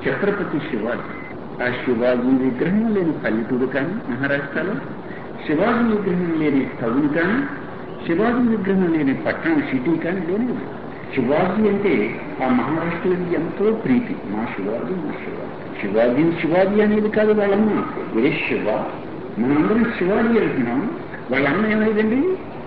ఛత్రపతి శివాజీ ఆ శివాజీ విగ్రహం లేని పల్లెటూరు కానీ మహారాష్ట్రలో శివాజీ విగ్రహం లేని టౌన్ కానీ శివాజీ విగ్రహం లేని పట్టణం సిటీ కానీ లేని శివాజీ అంటే ఆ మహారాష్ట్రకి ఎంతో ప్రీతి మా శివాజీ మా శివాజీ శివాజీ శివాజీ అనేది కాదు వాళ్ళమ్మ ఏ శివ మనందరం శివాజీ అంటున్నాం వాళ్ళ అమ్మ ఏమైందండి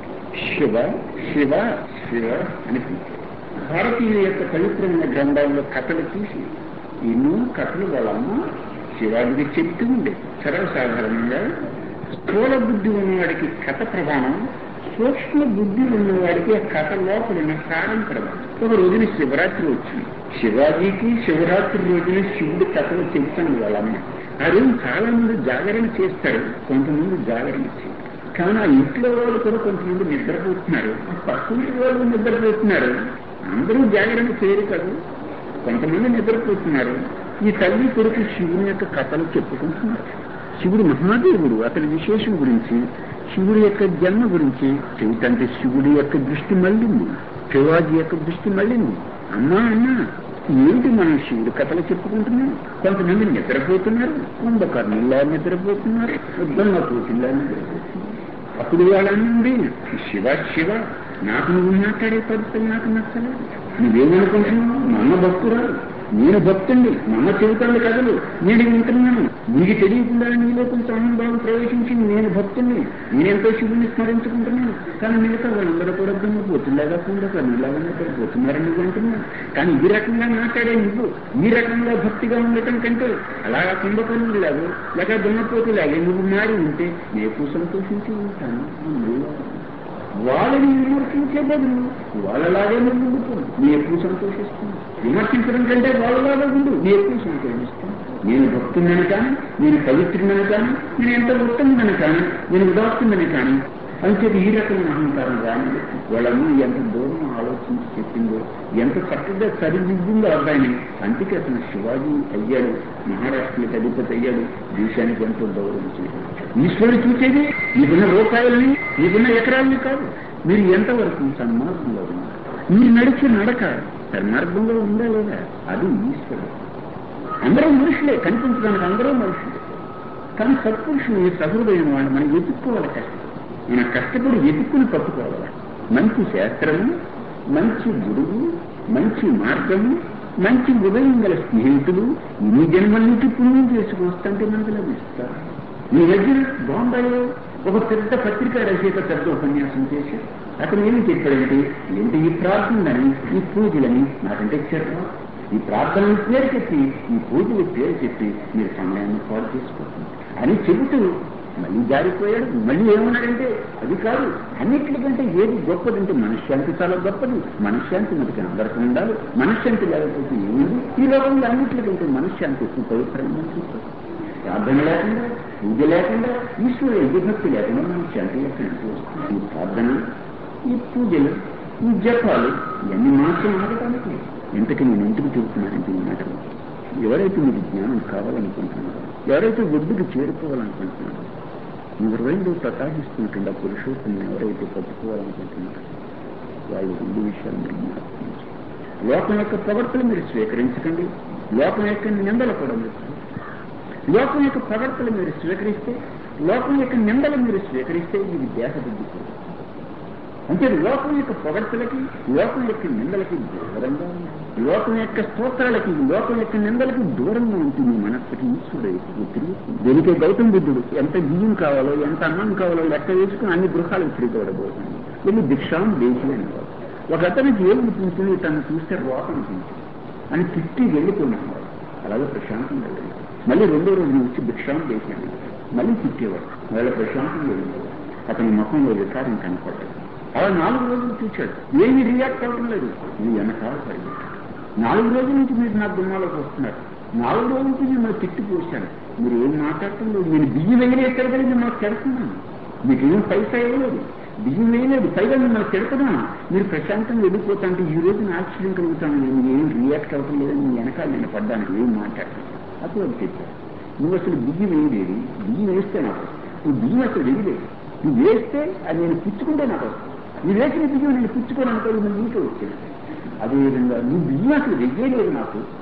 శివ శివ శివ అని పిలిచారు. భారతీయుల యొక్క పవిత్రమైన గ్రంథాల్లో కథలు తీసి ఎన్నో కథలు వాళ్ళమ్మ శివాజీకి చెప్తూ ఉండే సర్వసాధారణంగా స్థూల బుద్ధి ఉన్నవాడికి కథ ప్రధానం సూక్ష్మ బుద్ధి ఉన్నవాడికి ఆ కథ లోపల ఉన్న సారం ప్రధానం ఒక రోజున శివరాత్రి వచ్చింది శివాజీకి శివరాత్రి రోజున శివుడి కథలు చెప్తాను వాళ్ళమ్మ ఆ రోజు చాలా మంది జాగరణ చేస్తారు కొంతమంది జాగరణ చేయరు కానీ ఆ ఇంట్లో వాళ్ళు కూడా కొంతమంది నిద్రపోతున్నారు ఆ పక్కింటి వాళ్ళు నిద్రపోతున్నారు అందరూ జాగరణ చేయరు కదా కొంతమంది నిద్రపోతున్నారు ఈ తల్లి కొడుకు శివుని యొక్క కథలు చెప్పుకుంటున్నారు శివుడు మహాదేవుడు అతని విశేషం గురించి శివుడి యొక్క జన్మ గురించి చెబుతంటే శివుడి యొక్క దృష్టి మళ్ళింది శివాజీ యొక్క దృష్టి మళ్ళింది అమ్మా అమ్మా ఏంటి మనం శివుడి కథలు చెప్పుకుంటున్నాం కొంతమంది నిద్రపోతున్నారు కుంభకర్ణుల్లా నిద్రపోతున్నారు ఉద్దన్న పోతుల్లా నిద్రపోతున్నారు అప్పుడు వాళ్ళండి శివ శివ నాకు నువ్వు మాట్లాడే పద్ధతులు నాకు నచ్చలేదు నువ్వేమనుకుంటున్నావు మా అమ్మ భక్తురాలు నేను భక్తుణ్ణి మా అమ్మ చెబుతాను కథలు నేను వింటున్నాను నీకు తెలియకుండా నీలో కొంచెం అనుభవం ప్రవేశించింది నేను భక్తుణ్ణి నేనెంతో శివుని స్మరించుకుంటున్నాను కానీ మిగతా వాళ్ళందరూ కూడా దున్నపోతులాగా కుండకర్ణులాగా నిద్రపోతున్నారని నువ్వు అంటున్నాను కానీ ఈ రకంగా మాట్లాడే నువ్వు ఈ రకంగా భక్తిగా ఉండటం కంటే అలా కుంభకర్ణులాగా లేక దున్నపోతులాగే నువ్వు మారి ఉంటే నేను సంతోషించి ఉంటాను అందులో వాళ్ళని విమర్శించే బదులు వాళ్ళలాగే నువ్వు ఉండిపోను నీ ఎక్కువ సంతోషిస్తాను విమర్శించడం కంటే వాళ్ళలాగా ఉండు నీ ఎక్కువ సంతోషిస్తాను నేను భక్తుందని కానీ నేను పవిత్రుడని కానీ నేను ఎంత ఉత్తమని కానీ నేను ఉదాత్తుందని కానీ అయితే ఈ రకమైన అహంకారం రాని వాళ్ళను ఎంత దూరం ఆలోచించి చెప్పిందో ఎంత చక్కగా సరిదిద్దిందో అబ్బాయిని అందుకే అతను శివాజీ అయ్యాడు మహారాష్ట్రకి అధిపతి అయ్యాడు దేశానికి ఎంతో గౌరవం చేశాడు ఈశ్వరుడు చూసేది మీకున్న రూపాయలని మీకున్న ఎకరాలని కాదు మీరు ఎంతవరకు సన్మార్గంలో ఉన్నారు మీరు నడిచే నడక సన్మార్గంలో ఉందా లేదా అది ఈశ్వరుడు అందరూ మనుషులే కనిపించడానికి అందరూ మనుషులే కానీ సత్పురుషుని సహృదయం వాళ్ళు మనం వెతుక్కోవాలి కష్టం మన కష్టపడి వెతుక్కుని పట్టుకోవాలి మంచి శాస్త్రము మంచి గురువు మంచి మార్గము మంచి ఉదయం గల స్నేహితులు ఇన్ని జన్మల నుంచి పుణ్యం చేసుకొస్తుంటే మనకు లభిస్తారు ఈ మధ్య బాంబాయిలో ఒక పెద్ద పత్రికా రచయిత పెద్ద ఉపన్యాసం చేసి అతను ఏమి చెప్పాడంటే ఏంటి ఈ ప్రార్థనలని ఈ పూజలని నాకంటే చెప్పడం ఈ ప్రార్థనలు పేరు చెప్పి ఈ పూజలు పేరు చెప్పి మీరు సమయాన్ని పాడు చేసుకోండి అని చెబుతూ మళ్ళీ జారిపోయాడు మళ్ళీ ఏమన్నాడంటే అది కాదు అన్నిటికంటే ఏది గొప్పదంటే మనశ్శాంతి చాలా గొప్పది మనశ్శాంతి మనకి అందరికీ ఉండాలి మనశ్శాంతి లేకపోతే ఏముంది ఈ లోకంలో అన్నిటికంటే మనశ్శాంతి ఎక్కువ పవిత్రంగా అనిపిస్తుంది ప్రార్థన లేకుండా పూజ లేకుండా ఈశ్వరు విభక్తి లేకుండా మనం శాంతి ఎక్కడి నుంచి వస్తుంది ఈ ప్రార్థన ఈ పూజలు ఈ జపాలు ఇవన్నీ మాత్రం ఆగటానికి ఇంతకీ నేను ఎందుకు చెబుతున్నానంటే ఈ మాటలు ఎవరైతే మీకు జ్ఞానం కావాలనుకుంటున్నారో ఎవరైతే ఒడ్డుకు చేరుకోవాలనుకుంటున్నారో మీ హృదయంలో ప్రకాశిస్తుంటుండే ఆ పురుషోత్తుని ఎవరైతే పట్టుకోవాలనుకుంటున్నారో వాళ్ళు రెండు విషయాలు మీరు జ్ఞాపకం చేసుకోండి. లోకం యొక్క పొగడ్తలు మీరు స్వీకరించకండి లోకం యొక్క నిందలు కూడా మీరు స్వీకరించండి. లోకం యొక్క పొగడ్తలు మీరు స్వీకరిస్తే లోకం యొక్క నిందలు మీరు స్వీకరిస్తే ఇది దేహబుద్ధి కూడా అంటే లోకం యొక్క పొగడ్తలకి లోకం యొక్క నిందలకి దూరంగా ఉంది. లోకం యొక్క స్తోత్రాలకి లోకం యొక్క నిందలకి దూరంగా ఉంటుంది మనస్సుకి ఈశ్వరుడు ఎక్కువ తిరుగుతుంది దీనికే గౌతమ బుద్ధుడు ఎంత బియ్యం కావాలో ఎంత అన్నం కావాలో లెక్క వేసుకుని అన్ని గృహాలకు తిరిగిపోవడబోతుంది వెళ్ళి భిక్షాం దేశీ అనేవాడు ఒక అతనికి ఏం అనిపించింది తను చూస్తే రోగం అనిపించింది అని తిట్టి వెళ్ళిపోయినాడు అలాగే ప్రశాంతంగా వెళ్ళాడు మళ్ళీ రెండో రోజు వచ్చి భిక్షాం దేశీ అనేవాడు మళ్ళీ తిట్టేవాడు వాళ్ళ ప్రశాంతంగా వెళ్ళిపోయాడు అతని ముఖంలో వికారం కనపడ్డాడు అలా నాలుగు రోజులు చూశాడు ఏమీ రియాక్ట్ అవ్వడం లేదు ఇది వెనకాల పరిగెత్తాడు నాలుగు రోజుల నుంచి మీరు నా దుమ్మాలోకి వస్తున్నారు నాలుగు రోజుల నుంచి నేను మీరు తిట్టి పోశాను మీరు ఏం మాట్లాడటం లేదు నేను బియ్యం వేయలేదు కదా నేను మాకు తిడుతున్నాను మీకు ఏం పైసా ఇవ్వలేదు బియ్యం వేయలేదు పైగా మిమ్మల్ని తిడుతున్నాను మీరు ప్రశాంతంగా వెళ్ళిపోతా అంటే ఈ రోజు నా ఆశ్చర్యం కలుగుతాను నేను ఏం రియాక్ట్ అవ్వటం లేదని మీ వెనకాల నేను పడ్డానికి ఏం మాట్లాడతాను అప్పుడు అది చెప్పాను నువ్వు అసలు బియ్యం వేయలేదు బియ్యం వేస్తే నాకు వస్తుంది. నువ్వు బియ్యం అసలు వేయలేదు నువ్వు వేస్తే అది నేను పుచ్చుకుంటే నాకు వస్తుంది నువ్వు వేసిన బియ్యం నేను పుచ్చుకోను అనుకో నువ్వు నీకే వచ్చేది అదేవిధంగా నువ్వు బియ్యం అసలు వెయ్యలేదు నాకు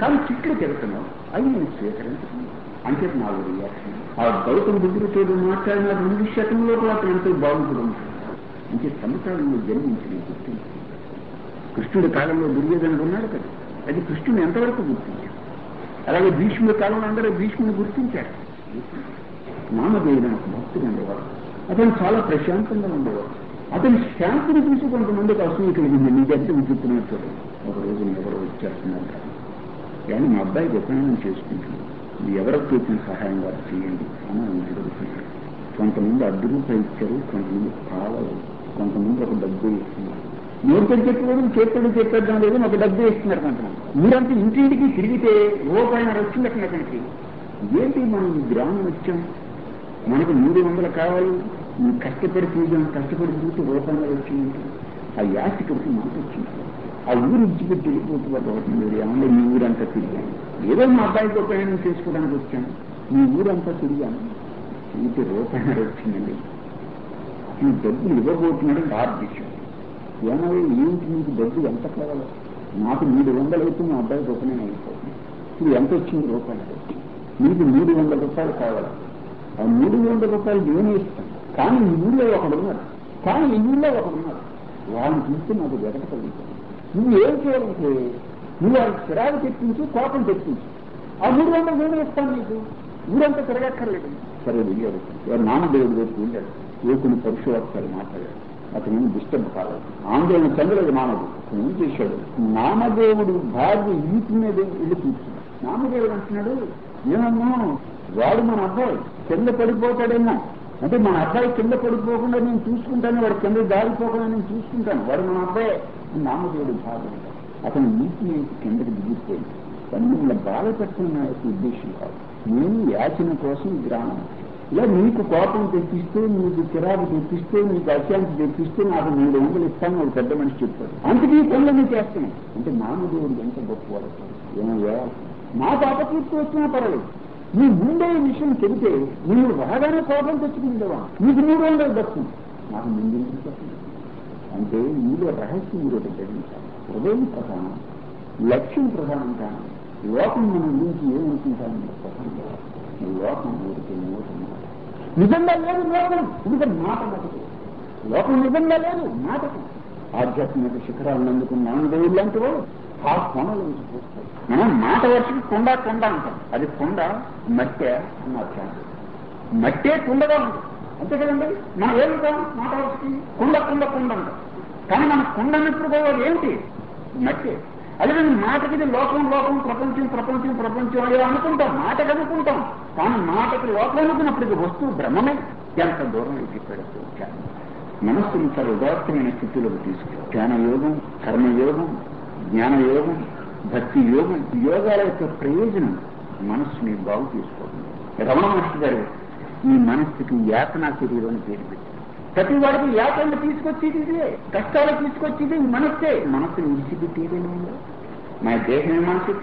కానీ చిక్కులు తిరుగుతున్నావు అవి నేను స్వీకరించను అంటే నాలుగు రియాక్షన్ ఆ గౌతమ బుద్ధుడితో మాట్లాడిన రెండు శతంలో కూడా అతను ఎంతో బాగుంటుంది అంటే సంవత్సరాలు జన్మించిన గుర్తించి కృష్ణుడి కాలంలో దుర్యోధనుడు ఉన్నాడు కదా అది కృష్ణుని ఎంతవరకు గుర్తించాడు అలాగే భీష్ముడి కాలంలో అందరూ భీష్ముని గుర్తించారు నామదేవుడు ఒక భక్తుడు ఉండేవాడు అతను చాలా ప్రశాంతంగా ఉండేవాడు అతని శాంతిని చూసి కొంతమందికి అసూయ కలిగింది నీకంటే విచిత్రమైన చూడండి ఒక రోజు ఎవరో వచ్చేస్తున్నారు కానీ మా అబ్బాయికి ఉపయోగం చేసుకుంటున్నాను ఇది ఎవరికి చేసిన సహాయం వారు చేయండి అని ఆయన అడుగుతున్నాడు కొంతమంది అర్ధ రూపాయలు ఇచ్చారు కొంతమంది పాలలు కొంతమంది ఒక డబ్బు ఇస్తున్నారు నోటితో చెప్పేది చేతుడు చెప్పేద్దాం లేదు ఒక డబ్బు ఇస్తున్నారు కొంతమంది మీరంతా ఇంటింటికి తిరిగితే రూపాయన వచ్చింది అక్కడ అతనికి ఏంటి మనం ఈ గ్రామం వచ్చాం మనకు మూడు వందలు కావాలి నువ్వు కష్టపడి చూద్దాం కష్టపడి చూస్తే రూపాయలు వచ్చింది ఆ యాసి కొడుకు మనకు వచ్చింది ఆ ఊరు ఇచ్చిపెట్టి వెళ్ళిపోతున్నారు ఒకటి మీరు ఏమన్నా మీ ఊరంతా తిరిగాను ఏదో మా అబ్బాయికి ఉపయోగం చేసుకోవడానికి వచ్చాను మీ ఊరంతా తిరిగాను ఇంటి రూపాయలు వచ్చిందండి ఈ డబ్బులు ఇవ్వబోతున్నాడు ఆర్డిషన్ ఏమో ఏంటి నీకు డబ్బు ఎంత కావాలి నాకు మూడు వందలు అయితే మా అబ్బాయికి ఉపయోగం అయిపోతుంది ఇప్పుడు ఎంత వచ్చింది రూపాయలు నీకు మూడు వందల రూపాయలు కావాలి ఆ మూడు వందల రూపాయలు నేను ఇస్తాను కానీ ఈ ఊళ్ళో ఒకడు ఉన్నాడు కానీ ఈ ఊళ్ళో ఒకడు ఉన్నాడు వాళ్ళని చూస్తే నాకు వెనక కలుగుతుంది నువ్వు ఏం చేయాలంటే నువ్వు వాళ్ళకి చిరాకు తెప్పించు కోపం తెప్పించు ఆ మూడు వందలు నేను ఇస్తాను నీకు ఊరంతా తిరగక్కర్లేదు సరే వెళ్ళాడు వాడు నామదేవుడి వైపు వెళ్ళాడు ఏ కొన్ని పరుషవాక్యాలు మాట్లాడాడు అతను డిస్టర్బ్ కాలేదు ఆందోళన చెందలేదు నామదేవుడు అతను ఏం చేశాడు నామదేవుడు భార్య ఈటి మీద వెళ్ళి కూర్చున్నాడు నామదేవుడు అంటున్నాడు ఏమమ్మా వాడు మన అబ్బాయి కింద పడిపోతాడేమో అంటే మన అబ్బాయి కింద పడిపోకుండా నేను చూసుకుంటాను వాడు కింద దారిపోకుండా నేను చూసుకుంటాను వాడు మన అబ్బాయి నామదేవుడు భార్య అతను నీటి నుంచి కిందకి దిగిపోయింది కానీ మిమ్మల్ని బాధ పెట్టడం నా యొక్క ఉద్దేశం కాదు నేను యాచన కోసం గ్రామం ఇలా నీకు కోపం తెప్పిస్తే నీకు చిరాకు తెప్పిస్తే నీకు అశాంతి తెప్పిస్తే నాకు మూడు వందలు ఇస్తాను ఒక పెద్ద మనిషి చెప్పాడు అందుకే ఈ పనులన్నీ చేస్తున్నాను అంటే నామదేవుడు ఎంత గొప్పవాడు ఏమయ్యా నాకు అపకీర్తి వచ్చినా పర్వాలేదు నీ ముందే ఈ విషయం చెబితే నువ్వు బాగానే కోపం తెచ్చుకుంటావా నీకు మూడు వందలు దక్కుంది నాకు ముందు ఎందుకు దక్కింది అంటే మీలో రహస్యం మీరు ఒకటి గ్రహించాలి హృదయం ప్రధానం లక్ష్యం ప్రధానం కానీ లోకం మన గురించి ఏమనుకుంటామని ప్రధానం కాదు. ఈ లోకం ఊరికి మూట మాట నిజంగా లేదు లోకం ఎందుకంటే మాట ఒకటి లోకం నిజంగా లేదు మాటకు ఆధ్యాత్మిక శిఖరాలను అందుకున్న నాన్నదేవులు లాంటి వాడు ఆ కొండల నుంచి చూస్తాడు మనం మాట వచ్చి కొండ కొండ అంటాం అది కొండ మట్టె అన్న అర్థం మట్టే కుండగా ఉంటుంది అంతే కదండి మనం ఏమిటాం మాట వచ్చి కుండ కుండ కుండ అంటాం కానీ మన కుండ అన్నప్పుడు కూడా ఏంటి మట్టే అదే మాటకి ఇది లోకం లోకం ప్రపంచం ప్రపంచం ప్రపంచం అయ్యో అనుకుంటాం మాటకి అనుకుంటాం కానీ మాటకి లోకం అనుకున్నప్పుడు ఇది వస్తువు బ్రహ్మమే ఎంత దూరం చెప్పాడు మనస్సును చాలా ఉదాత్తమైన స్థితిలోకి తీసుకెళ్ళి ధ్యాన యోగం కర్మయోగం జ్ఞాన యోగం భక్తి యోగం ఈ యోగాల యొక్క ప్రయోజనం మనస్సుని బాగు చేసుకోవడం రమణ మహర్షి గారు ఈ మనస్సుకి యాతనా శరీరం అని పేరు పెట్టారు ప్రతి వాడికి యాతన తీసుకొచ్చేది ఇదే కష్టాలు తీసుకొచ్చేది ఈ మనస్సే మనస్సుని విడిచిపెట్టి ఏదైనా ఉందా మన దేహమే మనసు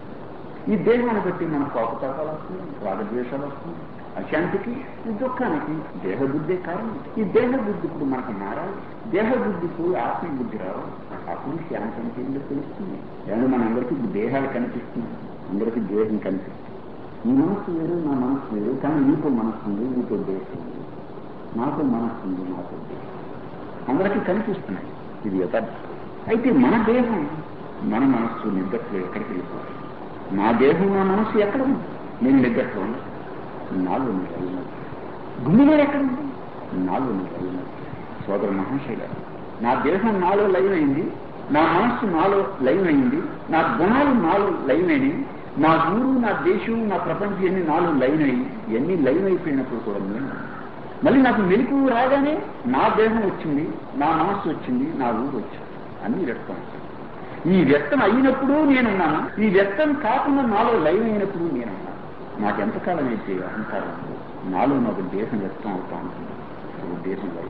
ఈ దేహాన్ని బట్టి మన కోపతాపాలు వస్తుంది రాగద్వేషాలు వస్తుంది అశాంతికి ఈ దుఃఖానికి దేహబుద్ధే కారణం ఈ దేహబుద్ధి ఇప్పుడు మనకు మారాలి దేహబుద్ధి పోయి ఆత్మబుద్ధి రావాలి అప్పుడు శాంతి అంటే ఏంటో తెలుస్తుంది ఏమన్నా మన అందరికీ ఇప్పుడు దేహాలు కనిపిస్తుంది అందరికీ దేహం కనిపిస్తుంది ఈ మనస్సు వేరు నా మనస్సు వేరు కానీ నీకు మనస్సు ఉంది నీకు దేశం ఉంది నాకు మనస్సు ఉంది నాకు దేశం అందరికీ కనిపిస్తున్నాయి ఇది యథార్థం అయితే మన దేహం మన మనస్సు నిద్రలో ఎక్కడికి వెళ్ళిపోవాలి నా దేహం నా మనస్సు ఎక్కడ ఉంది నేను నిద్రలో ఉన్నా నాలుగు ఉన్నాయి గుండెలో ఎక్కడ ఉంది నాలుగు ఉన్నాయి సోదర మహాశయ గారు నా దేహం నాలో లైవ్ అయింది నా మనస్సు నాలో లైవ్ అయింది నా గుణాలు నాలో లైవ్ అయినాయి నా ఊరు నా దేశం నా ప్రపంచం అన్ని నాలో లైవ్ అయ్యి ఇవన్నీ లైవ్ అయిపోయినప్పుడు కూడా నేను మళ్ళీ నాకు మెలకు రాగానే నా దేహం వచ్చింది నా మనస్సు వచ్చింది నా ఊరు వచ్చింది అన్ని వ్యక్తం ఈ వ్యక్తం అయినప్పుడు నేనున్నాను ఈ వ్యక్తం కాకుండా నాలో లైవ్ అయినప్పుడు నేనున్నాను నాకెంతకాలం అయితే అహంకారం ఉందో, నాలో నాకు దేశం వ్యక్తం అవుతా ఉంటుంది ఒక దేశం లైవ్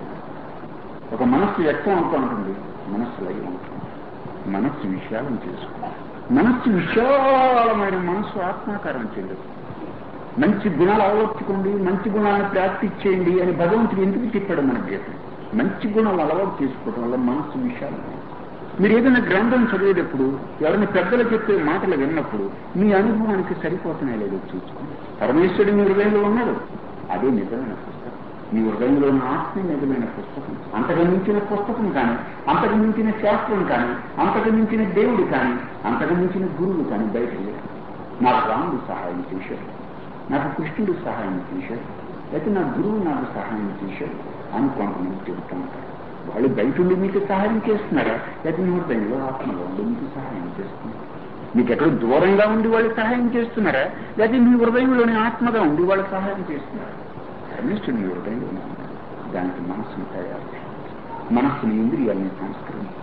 ఒక మనస్సు వ్యక్తం అవుతూ ఉంటుంది మనస్సు లైవ్ ఉంటుంది మనస్సు విశాలం చేసుకో మనస్సు విశాలమైన మనస్సు ఆత్మాకారం చెందదు మంచి గుణాలు అలవర్చుకోండి మంచి గుణాలను ప్రాక్టీస్ చేయండి అని భగవంతుడు ఎందుకు చెప్పాడు మన జీవితం మంచి గుణాలు అలవాటు చేసుకోవడం వల్ల మనస్సు విశాలం మీరు ఏదైనా గ్రంథం చదివేటప్పుడు ఎవరైనా పెద్దలు చెప్పే మాటలు విన్నప్పుడు మీ అనుభవానికి సరిపోతున్నాయి లేదో చూసుకోండి పరమేశ్వరుడు మీ హృదయంలో ఉన్నాడు అదే నిజమైన పుస్తకం మీ హృదయంలో ఉన్న ఆత్మ నిజమైన పుస్తకం అంతకు మించిన పుస్తకం కానీ అంతకు మించిన శాస్త్రం కానీ అంతకు మించిన దేవుడు కానీ అంతకు మించిన గురువు కానీ బయట లేదు నాకు రాముడు సహాయం చేశాడు నాకు కృష్ణుడు సహాయం చేశాడు లేకపోతే నా గురువు నాకు సహాయం చేశాడు అని కొంతమంది చెబుతూ ఉంటారు వాళ్ళు బయట ఉండి మీకు సహాయం చేస్తున్నారా లేకపోతే మీ హృదయంలో ఆత్మలో ఉండి మీకు సహాయం చేస్తున్నారు మీకు ఎక్కడ దూరంగా ఉండి వాళ్ళు సహాయం చేస్తున్నారా లేకపోతే మీ హృదయంలోని ఆత్మగా ఉండి వాళ్ళు సహాయం చేస్తున్నారా పరమేశ్వరుడు మీ హృదయంలో ఉన్నాడు దానికి మనస్సును తయారు చేయాలి. మనస్సుని ఇంద్రియాలని సంస్కరించి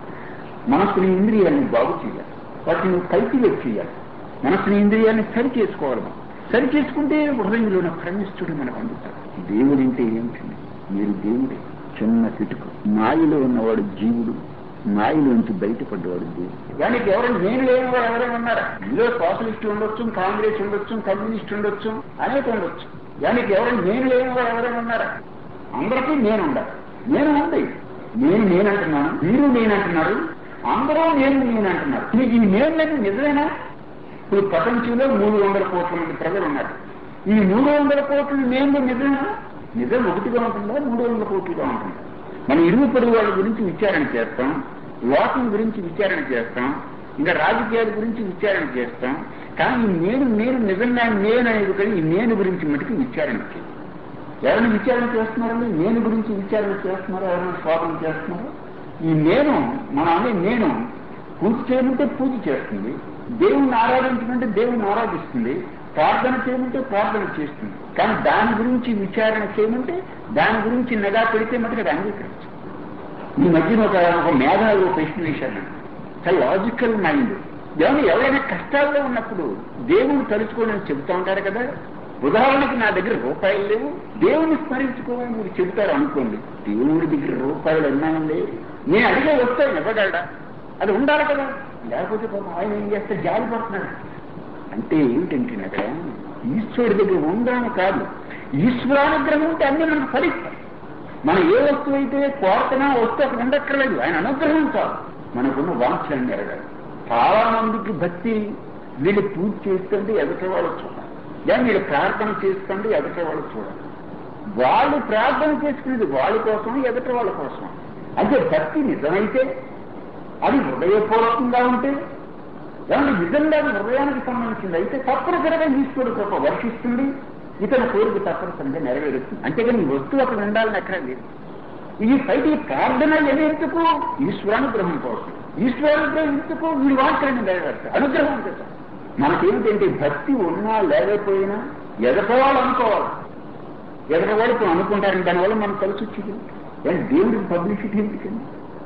మనస్సుని ఇంద్రియాలని బాగు చేయాలి వాటిని కల్టివేట్ చేయాలి మనస్సుని ఇంద్రియాలని సరి చేసుకోవాలి మనం. సరి చేసుకుంటే హృదయంలోని పరమేశ్వరుడు మనకు అందుతాడు దేవుడు అంటే ఏమిటండి మీరు దేవుడే చిన్న పిటుకు మాయలో ఉన్నవాడు జీవుడు మాయలోంచి బయటపడ్డవాడు దేవుడు దానికి ఎవరైనా నేను లేని వారు ఎవరైనా ఉన్నారా ఇందులో సోషలిస్ట్ ఉండొచ్చు కాంగ్రెస్ ఉండొచ్చు కమ్యూనిస్ట్ ఉండొచ్చు అనేక ఉండొచ్చు దానికి ఎవరైనా నేను లేని వారు ఎవరైనా ఉన్నారా అందరికీ నేను ఉండాలి నేను ఉంది నేను నేనంటున్నాను మీరు నేనంటున్నారు అందరూ నేను నేనంటున్నారు మీకు ఈ నేను లేదు నిజమేనా ఇప్పుడు ప్రపంచంలో మూడు వందల కోట్ల మంది ప్రజలు ఉన్నారు ఈ మూడు వందల కోట్ల నేను నిజమేనా నిజం ఒకటిగా ఉంటుందా మూడు వందల కోట్లుగా ఉంటుందా మనం ఇరుగు పొరుగు వాళ్ళ గురించి విచారణ చేస్తాం లోకం గురించి విచారణ చేస్తాం ఇంకా రాజకీయాల గురించి విచారణ చేస్తాం కానీ ఈ నేను నేను నిజంగా నేను అనేది కానీ ఈ నేను గురించి మటుకు విచారణ చేయాలి ఎవరైనా విచారణ చేస్తున్నారండి నేను గురించి విచారణ చేస్తున్నారా ఎవరైనా శోధన చేస్తున్నారా ఈ నేను మన అనే నేను పూజ చేయమంటే పూజ చేస్తుంది దేవుణ్ణి ఆరాధించమంటే దేవుణ్ణి ఆరాధిస్తుంది ప్రార్థన చేయమంటే ప్రార్థన చేస్తుంది కానీ దాని గురించి విచారణ చేయమంటే దాని గురించి నిఘా పెడితే మటుకు అది అంగీకరించు ఈ మధ్యన ఒక ఒక మేధావి ఒక ప్రశ్న వేశాను చాలా లాజికల్ మైండ్ దేవుని ఎవరైనా కష్టాల్లో ఉన్నప్పుడు దేవుని తలుచుకోవాలని చెబుతా ఉంటారు కదా ఉదాహరణకి నా దగ్గర రూపాయలు లేవు దేవుని స్మరించుకోవాలని మీరు చెబుతారు అనుకోండి దేవుడి దగ్గర రూపాయలు ఉన్నాయండి నేను అడిగే వస్తాను ఇవ్వగలడా అది ఉండాలి కదా లేకపోతే పాపం ఆయన ఏం చేస్తే జాలి పడుతున్నాడు అంటే ఏమిటంటే అక్కడ ఈశ్వరుడి దగ్గర ఉందని కాదు ఈశ్వరానుగ్రహం ఉంటే అన్ని మనకు ఫలిస్తాయి మనం ఏ వస్తువు అయితే కోరుతున్నా వస్తువు అక్కడ ఉండక్కర్లేదు ఆయన అనుగ్రహం చాలు మనకున్న వాంఛలను నెరగాలి చాలా మందికి భక్తి వీళ్ళు పూజ చేస్తుంటే ఎదుట వాళ్ళు చూడాలి లేదా వీళ్ళు ప్రార్థన చేస్తుంటే ఎదుట వాళ్ళు చూడాలి వాళ్ళు ప్రార్థన చేసుకునేది వాళ్ళ కోసం ఎదుట వాళ్ళ కోసం అంటే భక్తి నిజమైతే అది హృదయపూర్వకంగా ఉంటే దాన్ని నిజంగా అది హృదయానికి సంబంధించింది అయితే తప్పనిసరిగా ఈశ్వరుడు కృప వర్షిస్తుంది ఇతని కోరిక తప్పనిసరిగా నెరవేరుస్తుంది అంతేగాని ఈ వస్తువు అక్కడ ఉండాలని ఎక్కడ లేదు ఈ బయట ఈ ప్రార్థన ఎందుకు ఈశ్వరానుగ్రహం కోసం ఈశ్వరానుగ్రహం ఎందుకు వీడి వాక్యాన్ని నెరవేరుతారు అనుగ్రహం చేస్తాం మనకేమిటంటే భక్తి ఉన్నా లేకపోయినా ఎదటవాళ్ళు అనుకోవాలి ఎదటవాళ్ళు ఇప్పుడు అనుకుంటారని దానివల్ల మనం కలిసి వచ్చింది దేవుడికి పబ్లిసిటీ ఎందుకండి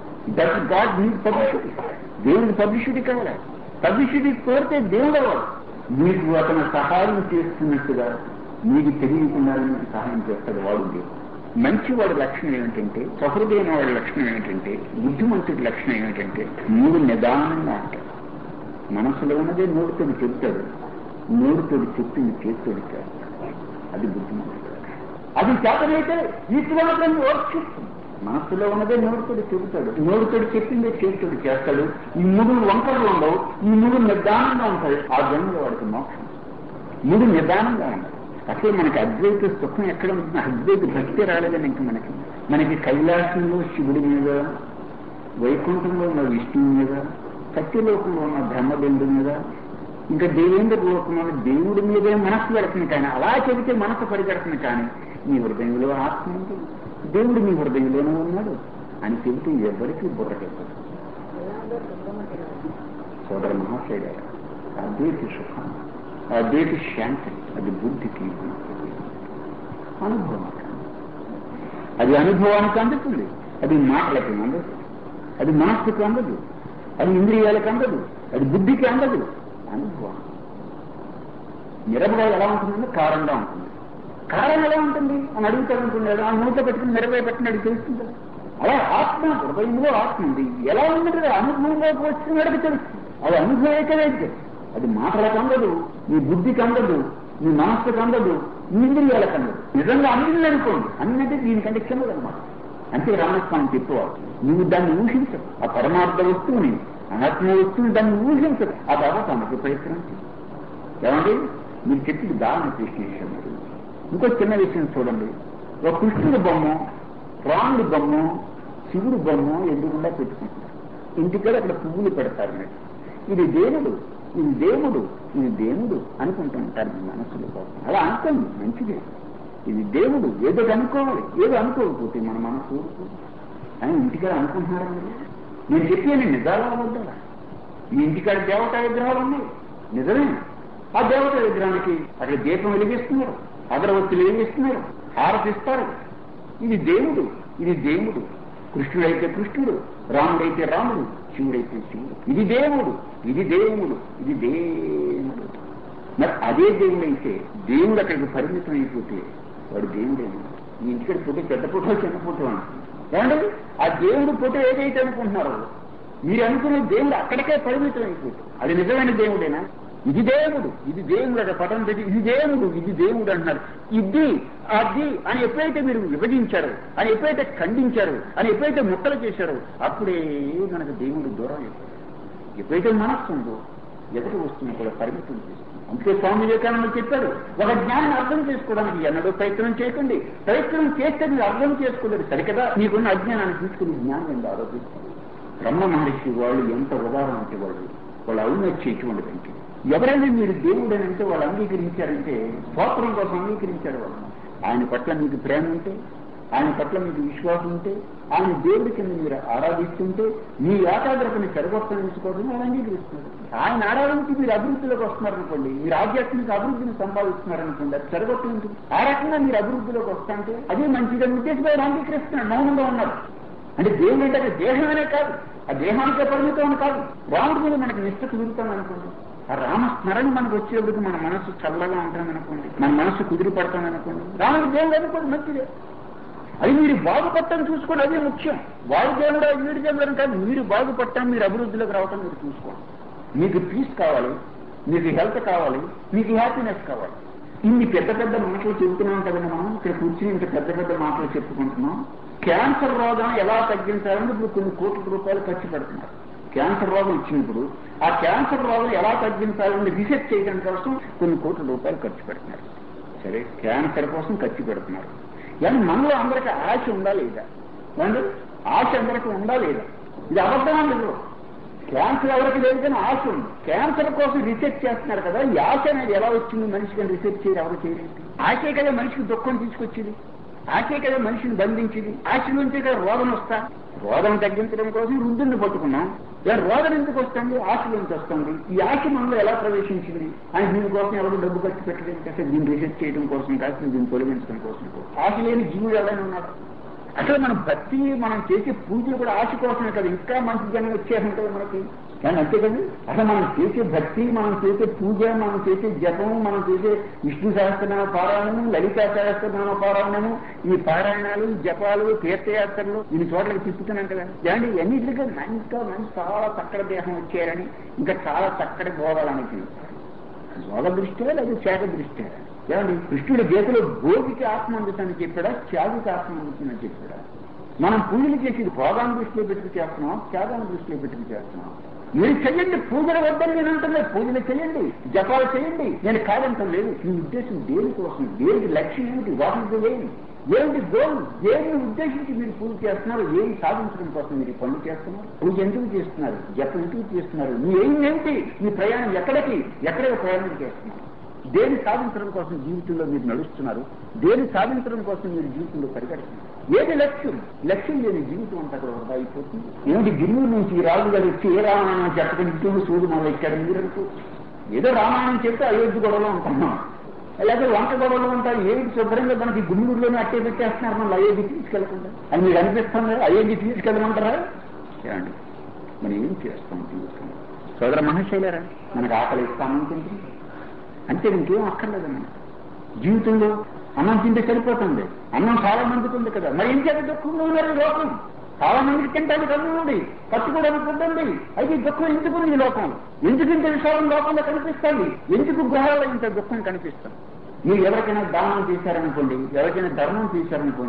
దట్ గాడ్ నీడ్ పబ్లిసిటీ దేవుడికి పబ్లిసిటీ కావాలి పబ్లిసిటీ కోరితే దేవుడు అవ్వాలి మీకు అతను సహాయం చేస్తున్నట్టుగా మీకు తెలియకుండా మీకు సహాయం చేస్తాడు వాడు దేవుడు మంచివాడి లక్షణం ఏమిటంటే సహృదైన వాడి లక్షణం ఏమిటంటే బుద్ధిమంతుడి లక్షణం ఏమిటంటే మూడు నిదానంగా ఉంటాడు మనసులో ఉన్నదే నోటితోటి చెప్తాడు నోటితోటి చెప్పింది చేతితోటి చేస్తాడు అది బుద్ధిమంతుడు అది చేతనైతే ఈశ్వరాన్ని వర్షిస్తుంది మనస్సులో ఉన్నదే నోటితోటి చెబుతాడు నోటితోటి చెప్పిందే చేతితోటి చేస్తాడు ఈ మూడు వంకరలు ఉండవు ఈ మూడు నిదానంగా ఉంటాయి ఆ జన్మలో వాడికి మోక్షం మూడు నిదానంగా ఉంటాయి అసలు మనకి అద్వైత సుఖం ఎక్కడ ఉంటుంది అద్వైత భక్తి రాలేదని ఇంక మనకి మనకి కైలాసంలో శివుడి మీద వైకుంఠంలో ఉన్న విష్ణువు మీద సత్యలోకంలో ఉన్న బ్రహ్మదేవుడి మీద ఇంకా దేవేంద్ర లోకంలో ఉన్న దేవుడి మీదే మనస్సు పెడుతుంది కానీ అలా చెబితే మనసు పరిగెడుతుంది కానీ మీ హృదయంలో ఆత్మ ఉంది దేవుడు మీ హృదయంలోనే ఉన్నాడు అని చెబితే ఎవరికి బుర్రకెక్కదు సోదర మహాశయ గారు అద్వైత సుఖం అద్వైత శాంతి అది బుద్ధికి అనుభవం అది అనుభవానికి అందుతుంది అది మాటలకు అందదు అది మనస్సుకు అందదు అది ఇంద్రియాలకు అందదు అది బుద్ధికి అందదు అనుభవం మిరపకాయ ఎలా ఉంటుందంటే కారంగా ఉంటుంది కారం ఎలా ఉంటుంది అని అడుగుతారనుకున్నాడు ఆ నూట పెట్టుకుని మిరపకాయ పెట్టినాడు తెలుస్తుంది అలా ఆత్మ హృదయంలో ఆత్మ ఉంది ఎలా ఉన్నది అనుభవంలోకి వచ్చినాడికి తెలుస్తుంది అది అనుభవేకలేదు అది మాటలకు అందదు నీ బుద్ధికి అందదు నీ మనస్సుకు అందదు నీ ఇంద్రియాలకు అందదు నిజంగా అందింది అనుకోండి అన్నంటే దీనికంటే కిందదనమాట అంతే రామస్వామి చెప్పేవాడు నువ్వు దాన్ని ఊహించవు ఆ పరమార్థ వస్తువుని అనాత్మ వస్తువుని దాన్ని ఊహించవు ఆ తర్వాత అమృత ప్రయత్నం చేయి. ఏమండి మీరు చెప్పింది దాని అప్రిషియేషన్ మరి ఇంకో చిన్న విషయం చూడండి ఒక కృష్ణుడి బొమ్మ రాముడి బొమ్మ శివుడి బొమ్మ ఎదురుకుండా పెట్టుకుంటున్నారు ఇంటికాడ అక్కడ పువ్వులు పెడతారు మీరు ఇది దేవుడు ఇది దేవుడు ఇది దేవుడు అనుకుంటుంటారు మీ మనసులో కోసం అలా అనుకోండి మంచిదే ఇది దేవుడు ఏదో అనుకోవాలి ఏదో అనుకోకపోతే మన మనసు ఊరుకోదు. అని ఇంటికాడ అనుకుంటున్నారా మీరు నేను చెప్పాను నిజాలా వద్దా మీ ఇంటికాడ దేవతా విగ్రహాలు ఉన్నాయి నిజమే ఆ దేవతా విగ్రహానికి అక్కడ దీపం వెలిగిస్తున్నారు అగరవత్తులు వెలిగిస్తున్నారు హారతిస్తారు ఇది దేవుడు ఇది దేవుడు కృష్ణుడైతే కృష్ణుడు రాముడైతే రాముడు శివుడైతే శివుడు ఇది దేవుడు ఇది దేవుడు ఇది దేవుడు మరి అదే దేవుడు అయితే దేవుడు అక్కడికి పరిమితం అయిపోతే వాడు దేవుడేమో ఈ ఇంటికి ఫోటో పెద్ద ఫోటో చిన్న ఫోటో అంటున్నారు ఏమండి ఆ దేవుడు ఫోటో ఏదైతే అనుకుంటున్నారో మీరు అనుకునే దేవుడు అక్కడికే పరిమితం అయిపోతుంది అది నిజమైన దేవుడేనా ఇది దేవుడు ఇది దేవుడు అక్కడ పటం పెట్టి ఇది దేవుడు ఇది దేవుడు అంటున్నారు ఇది అది అని ఎప్పుడైతే మీరు విభజించారు అని ఎప్పుడైతే ఖండించారు అని ఎప్పుడైతే ముక్కలు చేశారో అప్పుడే మనకు దేవుడు దూరం అయిపోయాడు ఎప్పుడైతే మనస్సు ఉందో ఎదుటి వస్తువుని కూడా పరిమితం చేస్తుంది అందుకే స్వామి వివేకానంద చెప్పాడు ఒక జ్ఞానం అర్థం చేసుకోవడానికి ఎన్నడూ ప్రయత్నం చేయకండి ప్రయత్నం చేస్తే మీరు అర్థం చేసుకోలేదు సరికదా మీకున్న అజ్ఞానాన్ని తీసుకుని జ్ఞానం ఎంత ఆరోపిస్తుంది బ్రహ్మ మహర్షి వాళ్ళు ఎంత ఉదాహరణ అంటే వాళ్ళు వాళ్ళు ఔన్నత్యం ఇటువంటిదంటే ఎవరైనా మీరు దేవుడు అని అంటే వాళ్ళు అంగీకరించారంటే స్వాతంత్రం కోసం అంగీకరించారు వాళ్ళు ఆయన పట్ల మీకు ప్రేమ ఉంటే ఆయన పట్ల మీకు విశ్వాసం ఉంటే ఆయన దేవుడి కింద మీరు ఆరాధిస్తుంటే మీ ఏకాగ్రతని సరిగొప్పనించుకోవడం వాళ్ళు అంగీకరిస్తున్నారు ఆయన ఆరాధనకి మీరు అభివృద్ధిలోకి వస్తున్నారనుకోండి మీరు ఆధ్యాత్మిక అభివృద్ధిని సంపాదిస్తున్నారనుకోండి అది సరిగొప్పనించు ఆ రకంగా మీరు అభివృద్ధిలోకి వస్తాంటే అదే మంచిదని ఉద్దేశంపై ఆయన అంగీకరిస్తున్నారు మౌనంగా ఉన్నారు అంటే దేవుడు అంటే అది దేహమనే కాదు ఆ దేహానికే పరిమితం అని కాదు రాముడి మీద మనకి నిష్ట కుదురుతాం అనుకోండి ఆ రామస్మరణ మనకు వచ్చేప్పటికి మన మనసు చల్లగా ఉంటుంది అనుకోండి మన మనసు కుదిరి పడతాం అనుకోండి రాముడి దేవుడు అనుకోండి మంచిదే అది మీరు బాగుపడటం చూసుకోండి అదే ముఖ్యం వాడు దేవుడు వీడి దేవుడు అని కాదు మీరు బాగుపడటం మీరు అభివృద్ధిలోకి రావటం మీరు చూసుకోండి మీకు పీస్ కావాలి మీకు హెల్త్ కావాలి మీకు హ్యాపీనెస్ కావాలి ఇన్ని పెద్ద పెద్ద మాటలు చెబుతున్నాం కదండి మనం ఇక్కడ కూర్చుని ఇంత పెద్ద పెద్ద మాటలు చెప్పుకుంటున్నాం క్యాన్సర్ రోగం ఎలా తగ్గించాలని ఇప్పుడు కొన్ని కోట్ల రూపాయలు ఖర్చు పెడుతున్నారు క్యాన్సర్ రోగం ఇచ్చినప్పుడు ఆ క్యాన్సర్ రోగం ఎలా తగ్గించాలని రీసెర్చ్ చేయడం కోసం కొన్ని కోట్ల రూపాయలు ఖర్చు పెడుతున్నారు సరే క్యాన్సర్ కోసం ఖర్చు పెడుతున్నారు కానీ మనలో అందరికీ ఆశ ఉందా లేదా ఏమండి ఆశ అందరికీ ఉందా లేదా ఇది అబద్ధమా లేదు క్యాన్సర్ ఎవరికి లేదు కానీ ఆశ ఉంది క్యాన్సర్ కోసం రీసెర్చ్ చేస్తున్నారు కదా ఈ ఆశ అనేది ఎలా వచ్చింది మనిషికి అని రీసెర్చ్ చేయరు ఎవరు చేయలేదు ఆశే కదా మనిషికి దుఃఖం తీసుకొచ్చింది ఆశే కదా మనిషిని బంధించింది ఆశ నుంచే కదా రోగం వస్తా రోగం తగ్గించడం కోసం వృద్ధుల్ని పట్టుకున్నాం ఇలా రోగం ఎందుకు వస్తుంది ఆశ నుంచి వస్తుంది ఈ ఆశ మనలో ఎలా ప్రవేశించింది అని దీనికోసం ఎవరు డబ్బు ఖర్చు పెట్టడం కాస్త దీన్ని రీసెర్చ్ చేయడం కోసం కాస్త దీన్ని తొలగించడం కోసం ఆశ లేని జీవుడు ఎవరైనా ఉన్నాడు అసలు మన భక్తి మనం చేసే పూజలు కూడా ఆశ కోసమే కదా ఇంకా మంచి జనం వచ్చేస్తుంటుంది మనకి కానీ అంతే కదా అసలు మనం చేసే భక్తి మనం చేసే పూజ మనం చేసే జపం మనం చేసే విష్ణు సహస్రనామ పారాయణము లలితా సహస్రనామ పారాయణము ఈ పారాయణాలు ఈ జపాలు తీర్థయాత్రలు ఇన్ని చోట్లకి తిప్పుతున్నాం కదా ఏమండి ఎన్నిటిగా ఇంకా మంచి చాలా చక్కటి దేహం వచ్చారని ఇంకా చాలా చక్కటి భోగాలని భోగ దృష్ట్యా లేదా శాఖ దృష్ట్యా ఏమండి కృష్ణుడి గీతలో భోగికి ఆత్మ అందుతుందని చెప్పాడా త్యాగికి ఆత్మ అందుతుందని చెప్పాడా మనం పూజలు చేసేది భోగాన్ని దృష్టిలో పెట్టుకు చేస్తున్నాం త్యాగాన్ని దృష్టిలో పెట్టుకు చేస్తున్నాం మీరు చెయ్యండి పూజలు వద్దని నేను అంటున్నా పూజలు చేయండి జపాలు చేయండి నేను కాదంటం లేదు మీ ఉద్దేశం దేని కోసం దేనికి లక్ష్యం ఏమిటి వాటి లేని ఏమిటి గోల్ దేన్ని ఉద్దేశించి మీరు పూజ చేస్తున్నారు ఏం సాధించడం కోసం మీరు ఈ పనులు చేస్తున్నారు పూజ ఎందుకు చేస్తున్నారు జపం ఎందుకు చేస్తున్నారు మీ ఏం ఏమిటి మీ ప్రయాణం ఎక్కడికి ఎక్కడికి ప్రయాణం చేస్తున్నారు దేని సాధించడం కోసం జీవితంలో మీరు నడుస్తున్నారు దేని సాధించడం కోసం మీరు జీవితంలో పరిగెడుతున్నారు ఏది లక్ష్యం లక్ష్యం లేని జీవితం అంతా కూడా వృధా అయిపోతుంది ఏమిటి గిన్నూరు నుంచి ఈ రాజు గారు వచ్చి ఏ రామాయణం చెప్పడం ఇటు సూర్యుడు మొదలు ఎక్కాడు మీరు అనుకోవచ్చు ఏదో రామాయణం చెప్తే అయోధ్య గొడవలో ఉంటున్నాం లేకపోతే వంట గొడవలు ఉంటాయి ఏమిటి శుభ్రంగా మనకి గుండూరులోనే అట్టే పెట్టేస్తున్నారు మనం అయోధ్య తీసుకెళ్లకుండా అని మీకు అనిపిస్తుంది అయోధ్య తీసుకెళ్ళమంటారా ఏమండి మనం ఏం చేస్తాం జీవితంలో సోదర మహాశైలరా మనకు ఆకలి ఇస్తామనుకుంటుంది అంతే ఇంకేం అక్కర్లేదు మనకు జీవితంలో అన్నం తింటే సరిపోతుంది అన్నం చాలా మందికి ఉంది కదా మరి ఇంకేది దుఃఖంగా ఉన్నారు ఈ లోకం చాలా మందికి తింటానికి అన్నం ఉంది కట్టుకోవడానికి ఫుడ్ ఉంది అయితే ఈ దుఃఖం ఎందుకు ఉంది ఈ లోకం ఎందుకు ఇంత విషయాలు లోకంలో కనిపిస్తుంది ఎందుకు గృహాల్లో ఇంత దుఃఖం కనిపిస్తుంది మీరు ఎవరికైనా దానం చేశారనుకోండి ఎవరికైనా ధర్మం చేశారనుకోండి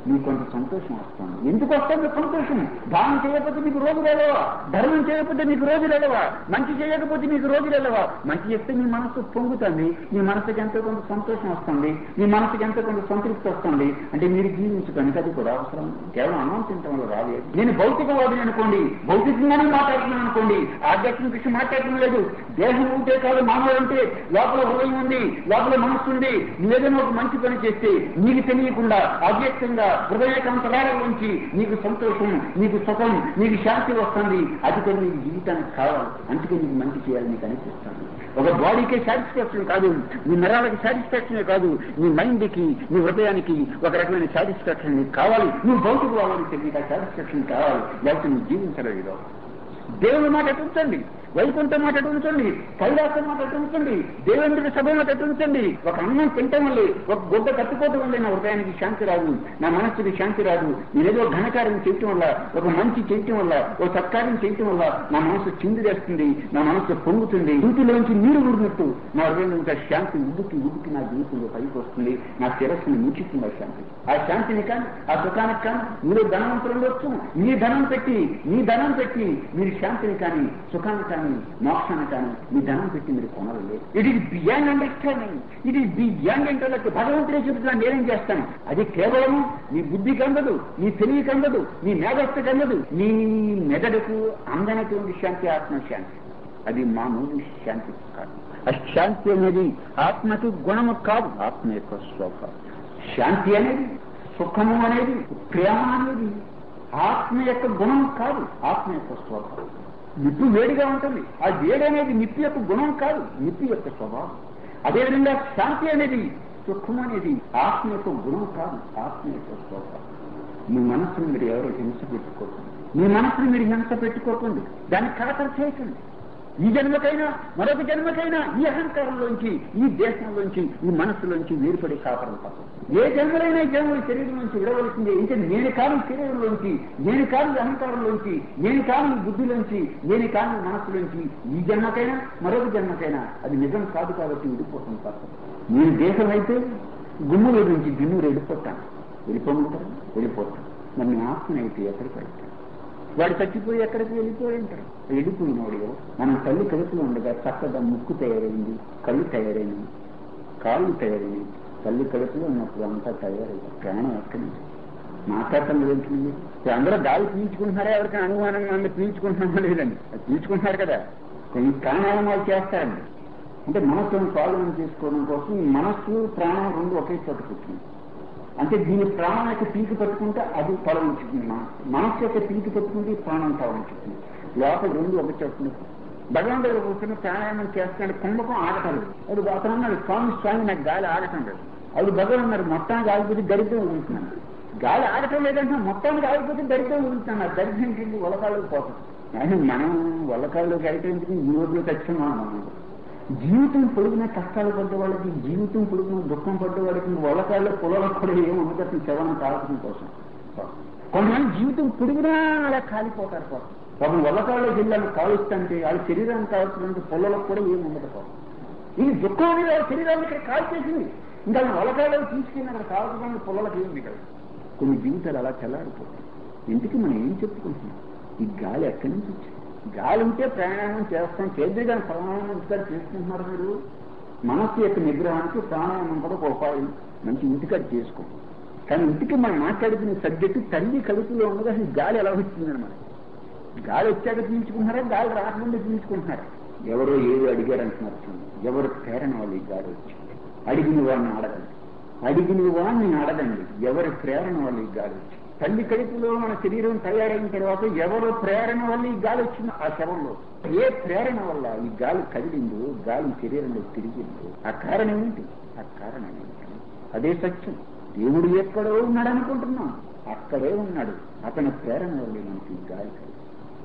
నీకు కొంత సంతోషం వస్తుంది ఎందుకు వస్తుంది సంతోషం దానం చేయకపోతే నీకు రోజులు వెళ్ళవా ధర్మం చేయకపోతే నీకు రోజులు వెళ్ళవా మంచి చేయకపోతే నీకు రోజులు వెళ్ళవా మంచి చేస్తే నీ మనసు పొంగుతుంది నీ మనసుకి ఎంతో కొంత సంతోషం వస్తుంది నీ మనసుకి ఎంతో కొంత సంతృప్తి వస్తుంది అంటే మీరు జీవించడానికి అది కూడా అవసరం కేవలం అన్నం తినటం వల్ల రాలేదు నేను భౌతికవాదిని అనుకోండి భౌతికంగానే మాట్లాడుతున్నాను అనుకోండి ఆధ్యాత్మిక విషయం మాట్లాడటం లేదు దేహం ఉంటే కాదు మానవుడు అంటే లోపల హృదయం ఉంది లోపల మనస్సు ఉంది నువ్వేదైనా ఒక మంచి పని చేస్తే నీకు తెలియకుండా అవ్యక్తంగా హృదయకంతరాలలోంచి నీకు సంతోషం నీకు సుఖం నీకు శాంతి వస్తుంది అది కూడా నీకు జీవితానికి కావాలి అందుకే నీకు మంచి చేయాలి నీకు అనిపిస్తుంది ఒక బాడీకే సాటిస్ఫాక్షన్ కాదు నీ నరాలకి సాటిస్ఫాక్షన్ కాదు నీ మైండ్కి నీ హృదయానికి ఒక రకమైన సాటిస్ఫాక్షన్ నీకు కావాలి నువ్వు భౌతిక వాళ్ళకి నీకు ఆ సాటిస్ఫాక్షన్ కావాలి లేకపోతే నువ్వు జీవించలేదు దేవుని మాట ఎటు ఉంచండి వైకుంఠ మాట ఎటు ఉంచండి కైలాసం మాట ఎటు ఉంచండి దేవేంద్రుడి సభ మాట ఎటు ఉంచండి ఒక అన్నం తింటం వల్లే ఒక గుడ్డ కట్టుకోవటం వల్లే నా హృదయానికి శాంతి రాదు నా మనస్సుకి శాంతి రాదు నేనేదో ఘనకార్యం చేయటం వల్ల ఒక మంచి చేయటం వల్ల ఒక సత్కార్యం చేయటం వల్ల నా మనసు చిందిరేస్తుంది నా మనసు పొంగుతుంది ఇంటిలోంచి నీరు ఊడినట్టు నా హృదయం నుంచి ఆ శాంతి ఉబ్బుకి ఉబ్బుకి నా జీవితంలో పైకి వస్తుంది నా శిరస్సుని ముంచుతుంది ఆ శాంతి ఆ శాంతిని కానీ ఆ సుఖానికి కానీ మీరు ధనవంతులు ఉండొచ్చు మీ ధనం పెట్టి మీ ధనం పెట్టి మీరు శాంతిని కానీ సుఖాన్ని కానీ మోక్షాన్ని కానీ మీ ధనం పెట్టి మీరు కొనలేదు it is beyond understanding it is beyond intellect భగవంతుడే చెబుతున్నా నేనేం చేస్తాను అది కేవలం నీ బుద్ధికి అందదు నీ తెలివికి అందదు నీ మేధస్సుకి అందదు నీ మెదడుకు అందనటువంటి శాంతి ఆత్మశాంతి అది మామూలు శాంతి కాదు ఆ శాంతి అనేది ఆత్మకి గుణము కాదు ఆత్మ యొక్క స్వభావం శాంతి అనేది సుఖము అనేది ప్రేమ అనేది ఆత్మ యొక్క గుణం కాదు ఆత్మ యొక్క స్వభావం నిప్పు వేడిగా ఉంటుంది ఆ వేడి అనేది నిప్పు యొక్క గుణం కాదు నిప్పు యొక్క స్వభావం అదేవిధంగా శాంతి అనేది సుఖం అనేది ఆత్మ యొక్క గుణం కాదు ఆత్మ యొక్క స్వభావం మీ మనసును మీరు ఎవరు హింస పెట్టుకోకండి మీ మనసును మీరు హింస పెట్టుకోకండి దాన్ని కలకలు చేయకండి ఈ జన్మకైనా మరొక జన్మకైనా ఈ అహంకారంలోంచి ఈ దేశంలోంచి ఈ మనస్సులోంచి వేరుపడి కాపడం తప్ప ఏ జన్మలైనా ఈ జన్మల శరీరం నుంచి విడవలసిందే ఇంకా నేను కాని శరీరంలోంచి నేను కాని అహంకారంలోంచి నేను కాని ఈ బుద్ధిలోంచి నేను కాని మనస్సులోంచి ఈ జన్మకైనా మరొక జన్మకైనా అది నిజం కాదు కాబట్టి విడిపోతుంది తప్ప నేను దేశం అయితే గుమ్ముల నుంచి గిన్నూరు వెళ్ళిపోతాను వెళ్ళిపోమంటారు వెళ్ళిపోతాను మరి మీ ఆత్మ అయితే ఎక్కడికి వెళ్తాను వాడు చచ్చిపోయి ఎక్కడికి వెళ్ళిపోయి ఉంటారు వెళ్ళిపోయినోడు ఎవరు? మనం తల్లి కడుపులో ఉండగా చక్కగా ముక్కు తయారైంది కళ్ళు తయారైంది కాళ్ళు తయారైంది తల్లి కడుపులో ఉన్నప్పుడు అంతా తయారైంది ప్రాణం ఎక్కడి నుంచి మాట్లాడటం వెళ్తుంది అందరూ గాలి పీల్చుకుంటున్నారా ఎవరికైనా అనుమానంగా ఉంది పీల్చుకుంటున్నామా లేదండి అది పీల్చుకుంటున్నారు కదా కొన్ని ప్రాణాయామాలు చేస్తారండి అంటే మనస్సును స్వాధీనం చేసుకోవడం కోసం ఈ మనస్సు ప్రాణం రెండు ఒకే చోట కూర్చుంది అంటే దీని ప్రాణం యొక్క పీకి పట్టుకుంటే అది తల ఉంచుతుంది మనస్సు మనస్సు యొక్క పీకి పట్టుకుంటే ఈ ప్రాణం తల ఉంచుతుంది లోపల రెండు ఒక చోట భగవంతుడు కూర్చొని ప్రాణాయామం చేస్తున్నాడు కుంభకం ఆగటం లేదు అది అతను అన్నాడు స్వామి స్వామి నాకు గాలి ఆగటం లేదు అది భగవాన్ అన్నారు మొత్తానికి ఆగిపోతే దరిద్రం ఉంటున్నాను గాలి ఆగటం లేదంటే మొత్తానికి ఆగిపోతే దరిద్రం ఉంటున్నాను ఆ దరిద్రం ఏంటి వలకాళ్ళకి పోతాం కానీ మనం వలకాళ్ళకి అయితే ఎందుకు ఈ రోజులో తెచ్చున్నాం మనం జీవితం పొడుగున కష్టాలు పడ్డ వాళ్ళకి జీవితం పొడుగున దుఃఖం పడ్డ వాళ్ళకి వలకాళ్ళు పొలాలకు కూడా ఏం ఉండదు శవనం కాల్చడం కోసం కొంతమంది జీవితం పొడుగునా అలా కాలిపోతారు పాపం పాపం వల్లకాళ్ళు జిల్లాను కాలుస్తుంటే వాళ్ళ శరీరాన్ని కాల్చుకుంటే పొలాలకు కూడా ఏం ఉండదు పాపం ఇది దుఃఖం అనేది వాళ్ళ శరీరాన్ని ఇక్కడ కాల్చేసింది ఇంకా వలకాళ్ళు తీసుకెళ్ళి అక్కడ కాల్చుకుని పొలాలకు ఏం మిగలదు కొన్ని జీవితాలు అలా చల్లారిపోతాయి ఇంటికి మనం ఏం చెప్పుకుంటున్నాం ఈ గాలి ఎక్కడి నుంచి వచ్చింది గాలి ఉంటే ప్రాణాయామం చేస్తాం చేద్దే కానీ ప్రాణాయామం ఇంటికాడ చేసుకుంటున్నారు మీరు మనస్సు యొక్క నిగ్రహానికి ప్రాణాయామం కూడా ఒక ఉపాయం మంచి ఇంటికాడ చేసుకో కానీ ఇంటికి మనం మాట్లాడుకునే సబ్జెక్టు తల్లి కడుపులో ఉండగా అసలు గాలి ఎలా వచ్చిందని మనకి గాలి వచ్చాక పీల్చుకుంటున్నారా గాలి రాకముందే పీల్చుకుంటున్నారా ఎవరో ఏదో అడిగారు అంటున్నారు చూడండి. ఎవరు ప్రేరణ వాళ్ళు ఈ గాలి వచ్చింది అడిగిన వాడిని అడగండి అడిగిన వాడిని అడగండి ఎవరి ప్రేరణ వల్ల ఈ గాలి వచ్చింది తల్లి కడుపులో మన శరీరం తయారైన తర్వాత ఎవరో ప్రేరణ వల్ల ఈ గాలి వచ్చింది ఆ శవంలో ఏ ప్రేరణ వల్ల ఈ గాలి కదిలిందో గాలి శరీరంలో తిరిగిందో ఆ కారణం ఏంటి ఆ కారణం ఏంటి అదే సత్యం దేవుడు ఎక్కడో ఉన్నాడు అనుకుంటున్నాం అక్కడే ఉన్నాడు అతని ప్రేరణ వల్లే మనకి ఈ గాలి కలిగింది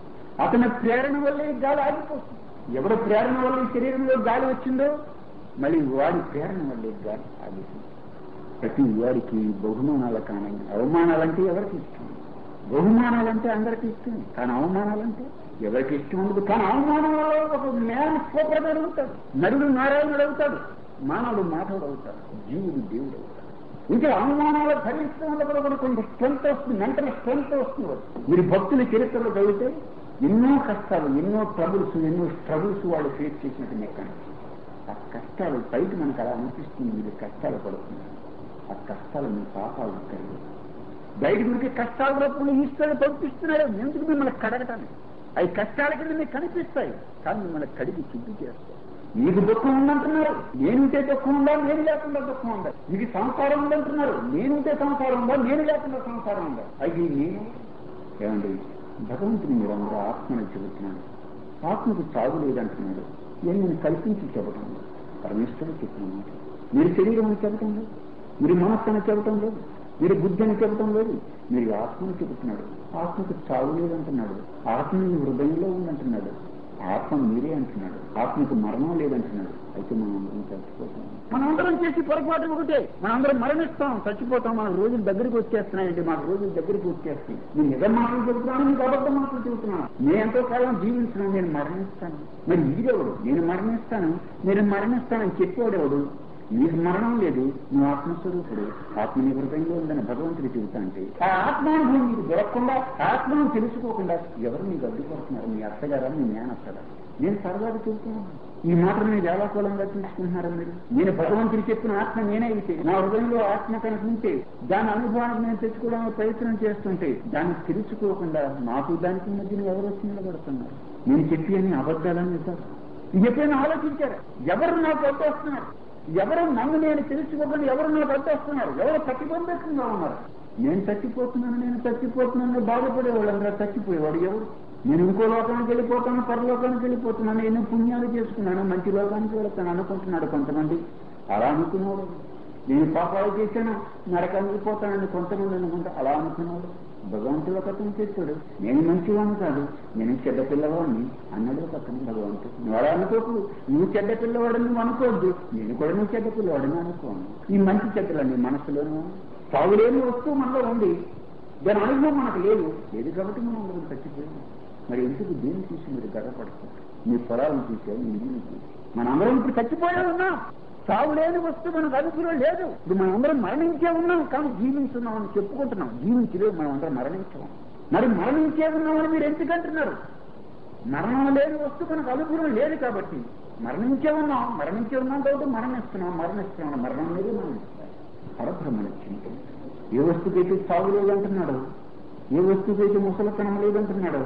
అతని ప్రేరణ వల్లే ఈ గాలి ఆగిపోతుంది ఎవరి ప్రేరణ వల్ల ఈ శరీరంలో గాలి వచ్చిందో మళ్ళీ వాడి ప్రేరణ వల్లే ఈ గాలి ఆగిపోతుంది ప్రతి వాడికి బహుమానాలు కానీ అవమానాలంటే ఎవరికి ఇష్టం బహుమానాలంటే అందరికి ఇష్టం కానీ అవమానాలంటే ఎవరికి ఇష్టం ఉండదు కానీ అవమానాలలో ఒక మ్యాన్ సూపర్ అడుగుతాడు నరుడు నారాయణుడు అవుతాడు మానవుడు మాధవుడు అవుతాడు జీవుడు దేవుడు అవుతాడు ఇంకా అవమానాలు భరించడం వల్ల కూడా కూడా కొంత స్ట్రెంత్ వస్తుంది మెంటల్ స్ట్రెంత్ వస్తుంది మీరు భక్తుల చరిత్రలో చదివితే ఎన్నో కష్టాలు ఎన్నో ట్రబుల్స్ ఎన్నో స్ట్రగుల్స్ వాళ్ళు ఫేస్ చేసినట్టు లెక్కన ఆ కష్టాలు పైకి మనకు అలా అనిపిస్తుంది మీరు కష్టాలు పడుతున్నారు ఆ కష్టాలు మీ పాపాలు కలిగి బయట మీకు కష్టాల రూపంలో ఈశ్వరుడు పంపిస్తున్నాడు ఎందుకు మిమ్మల్ని కడగటానికి అవి కష్టాల కింద మీకు కనిపిస్తాయి కానీ మిమ్మల్ని కడిగి శుద్ధి చేస్తాయి మీకు దుఃఖం ఉందంటున్నారు నేనుంటే దుఃఖం ఉందా నేను లేకుండా దుఃఖం ఉందా మీకు సంసారం ఉందంటున్నారు నేనుంటే సంసారం ఉందా నేను లేకుండా సంసారం ఉందా అది నేను ఏమండి భగవంతుని మీరు అందరూ ఆత్మని చెబుతున్నాడు ఆత్మకు చావు లేదంటున్నాడు నేను నేను కల్పించి చెప్పడం లేదు పరమేశ్వరుడు చెప్తున్నాడు మీరు శరీరం అని చెప్పటం లేదు మీరు మనస్సు అని చెప్పటం లేదు మీరు బుద్ధి అని చెప్పటం లేదు మీరు ఆత్మని చెబుతున్నాడు ఆత్మకు చావు లేదంటున్నాడు ఆత్మ మీ హృదయంలో ఉందంటున్నాడు ఆత్మ మీరే అంటున్నాడు ఆత్మకు మరణం లేదంటున్నాడు అయితే మనం అందరం చచ్చిపోతాం మనం అందరం చేసి పొరపాటు ఒకటే మనం అందరం మరణిస్తాం చచ్చిపోతాం మన రోజులు దగ్గరికి వచ్చేస్తున్నాయండి మాకు రోజులు దగ్గరికి వచ్చేస్తాయి నేను నిజం మాటలు చెబుతున్నాను మీకు అబద్ధం మాటలు చెబుతున్నాను నేను ఎంతో కాలం జీవించినా నేను మరణిస్తాను మరి మీరెవడు నేను మరణిస్తాను నేను మరణిస్తానని చెప్పేవాడెవడు నీకు మరణం లేదు నువ్వు ఆత్మస్వరూపుడు ఆత్మ నీ హృదయంలో ఉందని భగవంతుడు చెబుతా అంటే ఆ ఆత్మానుభవం నీకు దొరకకుండా ఆత్మను తెలుసుకోకుండా ఎవరు నీకు అడ్డుపడుతున్నారు మీ అత్తగారా మీ మేనత్తగా నేను సరదాగా చెబుతున్నాను ఈ మాట మీరు వేలాకోలంగా తీసుకుంటున్నారా మీరు నేను భగవంతుడు చెప్పిన ఆత్మ నేనే అయితే నా హృదయంలో ఆత్మ కనుకుంటే దాని అనుభవానికి నేను తెచ్చుకోవడానికి ప్రయత్నం చేస్తుంటే దాన్ని తెలుసుకోకుండా నాకు దానికి మధ్యన ఎవరు వచ్చి నిలబడుతున్నారు నేను చెప్పి అని అబద్ధాలని నిజాలు ఇది ఎప్పుడైనా ఆలోచించారా ఎవరు నాకు అడ్డొస్తున్నారు ఎవరు నన్ను నేను తెలుసుకోకుండా ఎవరు నాకు అడ్డొస్తున్నారు ఎవరు ప్రతిబంధకంగా ఉన్నారు నేను చచ్చిపోతున్నాను నేను చచ్చిపోతున్నాను బాధపడేవాళ్ళు అందరూ చచ్చిపోయేవాడు ఎవరు నేను ఇంకో లోకానికి వెళ్ళిపోతాను పరలోకానికి వెళ్ళిపోతున్నాను ఎన్నో పుణ్యాలు చేసుకున్నాను మంచి లోకానికి వెళ్తాను అనుకుంటున్నాడు కొంతమంది అలా అనుకున్నాడు నేను పాపాలు చేశాను నరకానికి పోతానని కొంతమంది అనుకుంటా అలా అనుకున్నాడు భగవంతుడు ఒక అతను చెప్పాడు నేను మంచివాడిని కాదు నేను చెడ్డ పిల్లవాడిని అన్నాడు ఒక అతను భగవంతుడు నువ్వు అలా అనుకోకు నువ్వు చెడ్డ పిల్లవాడు నువ్వు అనుకోవద్దు నేను కూడా నువ్వు చెడ్డ పిల్లవాడిని అనుకోను ఈ మంచి చెడ్డలండి మనసులోనూ సాగులేని వస్తువు మనలో ఉంది దాని అనుభవం మనకు లేదు లేదు కాబట్టి మనం అందరం చచ్చిపోయాం మరి ఎందుకు దేని చూసి మీరు గర్వపడతారు మీ పొలాలను చూసారు మీ ఇల్లు చూసి మనందరం ఇప్పుడు చచ్చిపోయే ఉన్నాం సాగు లేని వస్తువు మనకు అదుపులో లేదు ఇప్పుడు మనం అందరం మరణించే ఉన్నాం కానీ జీవించున్నాం అని చెప్పుకుంటున్నాం జీవించలేదు మనం అందరం మరణించాం మరి మరణించే ఉన్నామని మీరు ఎందుకంటున్నారు మరణం లేని వస్తువు మనకు అదుపులో లేదు కాబట్టి మరణించే ఉన్నాం మరణించే ఉన్నాం కాబట్టి మరణిస్తున్నాం మరణిస్తున్నాం మరణం మీదే మరణిస్తున్నాం పరబ్రహ్మణ చింతన ఏ వస్తువుకైతే సాగు లేదంటున్నాడు ఏ వస్తువుకైతే ముసలతనం లేదంటున్నాడు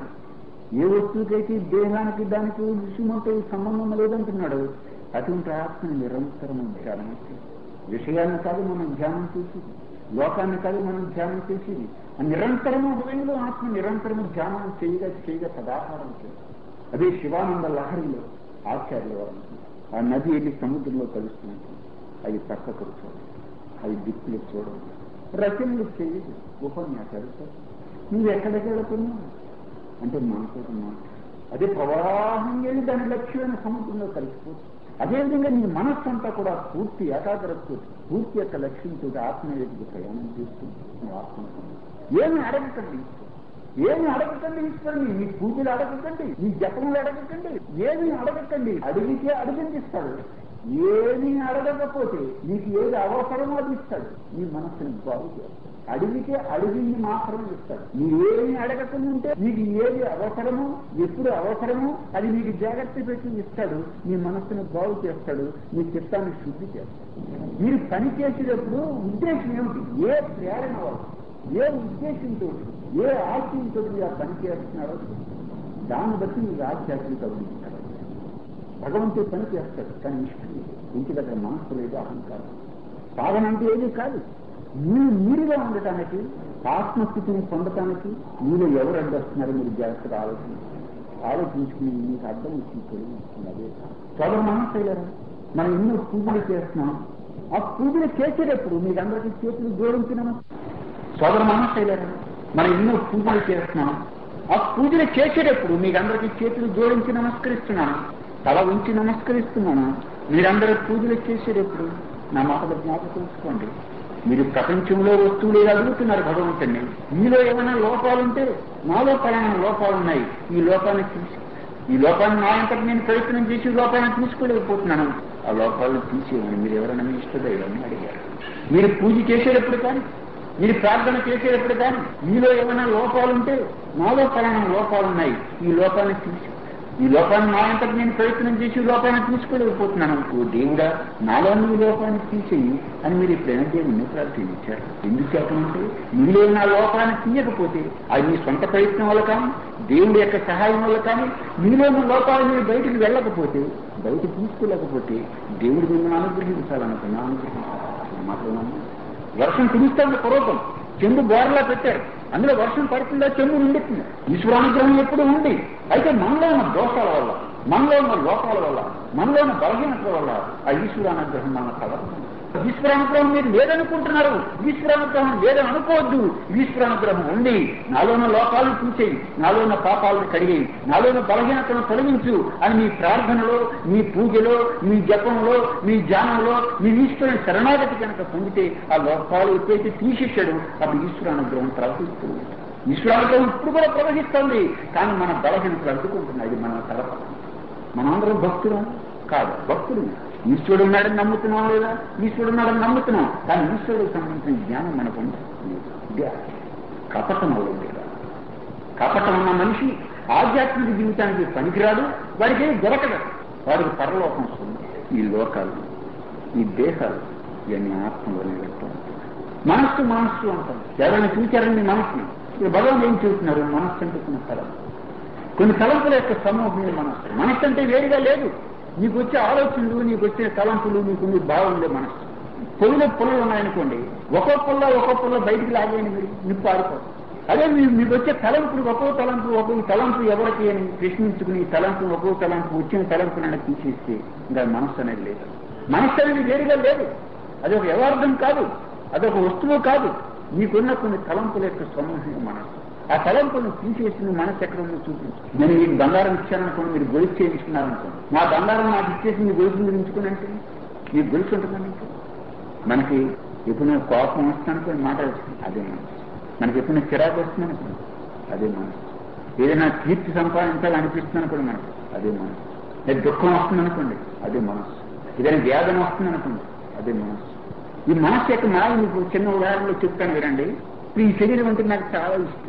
ఏ వస్తువుకైతే దేహానికి దానికి విషయంతో సంబంధం లేదంటున్నాడు అటువంటి ఆత్మని నిరంతరం ధ్యానం చేసి విషయాన్ని కాదు మనం ధ్యానం చేసేది లోకాన్ని కాదు మనం ధ్యానం చేసేది ఆ నిరంతరము హృదయంలో ఆత్మ నిరంతరము ధ్యానం చేయగా చేయగా సదాహారం చేయాలి అదే శివానంద లహరిలో ఆచార్యుల వారు ఆ నది వెళ్ళి సముద్రంలో కలుస్తున్నట్టు అది పక్కకు చూడాలి అది దిక్కులు చూడదు రచనలు చేయదు ఉపన్యాసాలు సార్ నువ్వు ఎక్కడికి వెళుతున్నావు అంటే మనతో మాట అదే ప్రవాహం వెళ్ళి దాని లక్ష్యమైన సముద్రంలో కలిసిపోతుంది అదేవిధంగా నీ మనస్సు అంతా కూడా పూర్తి ఏకాగ్రతతో పూర్తి యొక్క లక్ష్యంతో ఆత్మ ఎదుగు ప్రయాణం చేస్తుంది నువ్వు ఆత్మ ఏమి అడగకండి ఏమి అడగకండి ఈశ్వరుని మీ పూజలు అడగకండి మీ జపములు అడగకండి ఏమి అడగకండి అడిగితే అడిగిందిస్తాడు ఏమీ అడగకపోతే నీకు ఏది అవసరమో అది ఇస్తాడు నీ మనస్సుని బాగు చేస్తాడు అడిగితే అడిగింది మాత్రమే ఇస్తాడు నీ ఏమి అడగకుండా ఉంటే నీకు ఏది అవసరమో ఎప్పుడు అవసరమో అది నీకు జాగ్రత్త పెట్టి ఇస్తాడు నీ మనస్సును బాగు చేస్తాడు నీ చిత్తాన్ని శుద్ధి చేస్తాడు మీరు పని చేసేటప్పుడు ఉద్దేశం ఏమిటి ఏ ప్రేరణ వాళ్ళు ఏ ఉద్దేశంతో ఏ ఆశయంతో మీరు ఆ పని చేస్తున్నారో దాన్ని బట్టి మీరు ఆధ్యాత్మిక అభివృద్ధి భగవంతుడు పని చేస్తాడు కానీ ఇష్టం లేదు ఇంటి దగ్గర మనస్సు లేదు అహంకారం సాధన అంటే ఏది కాదు మీరు మీరుగా ఉండటానికి ఆత్మస్థితిని పొందటానికి మీలో ఎవరు అడ్డొస్తున్నారో మీరు జాగ్రత్తగా ఆలోచించాలి ఆలోచించుకుని మీకు అర్థం ఇచ్చింది తెలియజేస్తుంది అదే సోదర మనస్సైలరా మనం ఎన్నో పూజలు చేస్తున్నాం ఆ పూజలు చేసేటప్పుడు మీకు అందరికీ చేతులు జోడించిన సోదర మనస్సైలరా మనం ఎన్నో పూజలు చేస్తున్నాం ఆ పూజలు చేసేటప్పుడు మీకు అందరికీ చేతులు జోడించి నమస్కరిస్తున్నాను తల ఉంచి నమస్కరిస్తున్నాను మీరందరూ పూజలు చేసేటప్పుడు నా మాటలు జ్ఞాపకం ఉంచుకోండి మీరు ప్రపంచంలో వస్తువులు అడుగుతున్నారు భగవంతుడిని మీలో ఏమైనా లోపాలుంటే నాలో పలానా లోపాలు ఉన్నాయి ఈ లోపాన్ని తీసి ఈ లోపాన్ని నా అంతటి నేను ప్రయత్నం చేసి లోపాన్ని తీసుకోలేకపోతున్నాను ఆ లోపాలను తీసేయమని మీరు ఎవరైనా మీ ఇష్టదైవాన్ని అడిగారు మీరు పూజ చేసేటప్పుడు కానీ మీరు ప్రార్థన చేసేటప్పుడు కానీ మీలో ఏమైనా లోపాలు ఉంటే నాలో ఫలానా లోపాలు ఉన్నాయి ఈ లోపాలను తీసి ఈ లోపాన్ని నా అంతటి నేను ప్రయత్నం చేసి ఈ లోపాన్ని తీసుకోలేకపోతున్నాను ఓ దేవుడా నాలో ఈ లోపాన్ని తీసేయి అని మీరు ఎప్పుడైనా దేవుణ్ణి ప్రార్థించారు ఎందుకు చెప్పమంటే మీలో నా లోపాన్ని తీయకపోతే అది మీ సొంత ప్రయత్నం వల్ల కానీ దేవుడి యొక్క సహాయం వల్ల కానీ మీలో ఉన్న లోపాలు మీరు బయటికి వెళ్ళకపోతే బయట తీసుకోలేకపోతే దేవుడు మిమ్మల్ని అనుగ్రహించాలనుకున్నా అనుగ్రహించాలి మాట్లాడమన్నా వర్షం కురుస్తుంది పూర్వకం చెంబు బోర్లా పెట్టారు అందులో వర్షం పడుతుందా చెంబు నిండుతుంది ఈశ్వరానుగ్రహం ఎప్పుడు ఉంది అయితే మనలో ఉన్న దోషాల వల్ల మనలో ఉన్న లోపాల వల్ల మనలో ఉన్న బలహీనతల వల్ల ఆ ఈశ్వరానుగ్రహం మన కలగదు ఈశ్వరానుగ్రహం మీరు లేదనుకుంటున్నారు ఈశ్వరానుగ్రహం లేదని అనుకోవద్దు ఈశ్వరానుగ్రహం ఉంది నాలో ఉన్న లోపాలను తీసేయి నాలో ఉన్న పాపాలను కడిగేయి నాలో ఉన్న బలహీనతను తొలగించు అని మీ ప్రార్థనలో మీ పూజలో మీ జపంలో మీ ధ్యానంలో మీ ఈశ్వరుని శరణాగతి కనుక పొందితే ఆ లోపాలు ఎప్పుడైతే తీసేశాడు అప్పుడు ఈశ్వరానుగ్రహం ప్రవహిస్తూ ఉంటుంది. ఈశ్వరానుగ్రహం ఇప్పుడు కూడా ప్రవహిస్తుంది కానీ మన బలహీనతలు అడ్డుకుంటున్నాయి మన తలప మనందరం భక్తులం కాదు భక్తులు ఈశ్వరుడు ఉన్నాడని నమ్ముతున్నాం లేదా ఈశ్వరుడు ఉన్నాడని నమ్ముతున్నాం కానీ ఈశ్వరుడికి సంబంధించిన జ్ఞానం మనకు ఉంది. ఇది కపటం అవుతుంది కపటం ఉన్న మనిషి ఆధ్యాత్మిక జీవితానికి పనికిరాడు వాడికి ఏం దొరకదు వాడికి పరలోకం వస్తుంది ఈ లోకాలు ఈ దేహాలు ఇవన్నీ ఆత్మలోనే వెళ్తూ ఉంటాయి. మనస్సు మనస్సు అంటాం ఎవరైనా చూచారండి మనస్సుని ఇప్పుడు భగవాన్ ఏం చూస్తున్నారు మనస్సు అంటే కొన్ని తలం కొన్ని తలంపుల యొక్క సమూహమే మనస్సు మనస్సు అంటే వేరుగా లేదు నీకు వచ్చే ఆలోచనలు నీకు వచ్చే తలంపులు నీకు నీ భావంలే మనస్సు పొలిలో పొలలు ఉన్నాయనుకోండి ఒక్కో పొల్ల ఒక్కో పొల్ల బయటికి లాగేయండి మీరు నిప్పు ఆడిపోతుంది అదే మీ మీకు వచ్చే తలంపులు ఒక్కో తలంపు ఒక్కొక్క తలంపు ఎవరికి అని ప్రశ్నించుకుని ఈ తలంపు ఒక్కో తలంపు వచ్చిన తలంపులను తీసేస్తే ఇంకా మనస్సు అనేది లేదు మనస్సు అనేది వేరుగా లేదు అది ఒక యథార్థం కాదు అదొక వస్తువు కాదు నీకున్న కొన్ని తలంపుల యొక్క సమూహం మనస్సు ఆ తలంపులను తీసేసిన మనసు ఎక్కడ ఉందో చూపించు నేను మీకు బంగారం ఇచ్చాననుకోండి మీరు గొలుసు చేయించుకున్నారనుకోండి నా బంగారం నాకు ఇచ్చేసి మీ గొలుసు మీరు ఉంచుకుని అంటే మీకు గొలుసు ఉంటుందండి మీకు మనకి ఎప్పుడు కోపం వస్తానుకోండి మాట వస్తుంది అదే మనసు మనకి ఎప్పుడు చిరాకు వస్తుంది అనుకోండి అదే మనసు ఏదైనా కీర్తి సంపాదించాలనిపిస్తుంది అనుకోండి మనకు అదే మనసు లేదా దుఃఖం వస్తుంది అనుకోండి అదే మనసు ఏదైనా వేదన వస్తుంది అనుకోండి అదే మనసు ఈ మనసు యొక్క మాయ మీకు చిన్న ఉదాహరణలో చెప్తాను వినండి ఇప్పుడు ఈ శరీరం అంటే నాకు చాలా ఇష్టం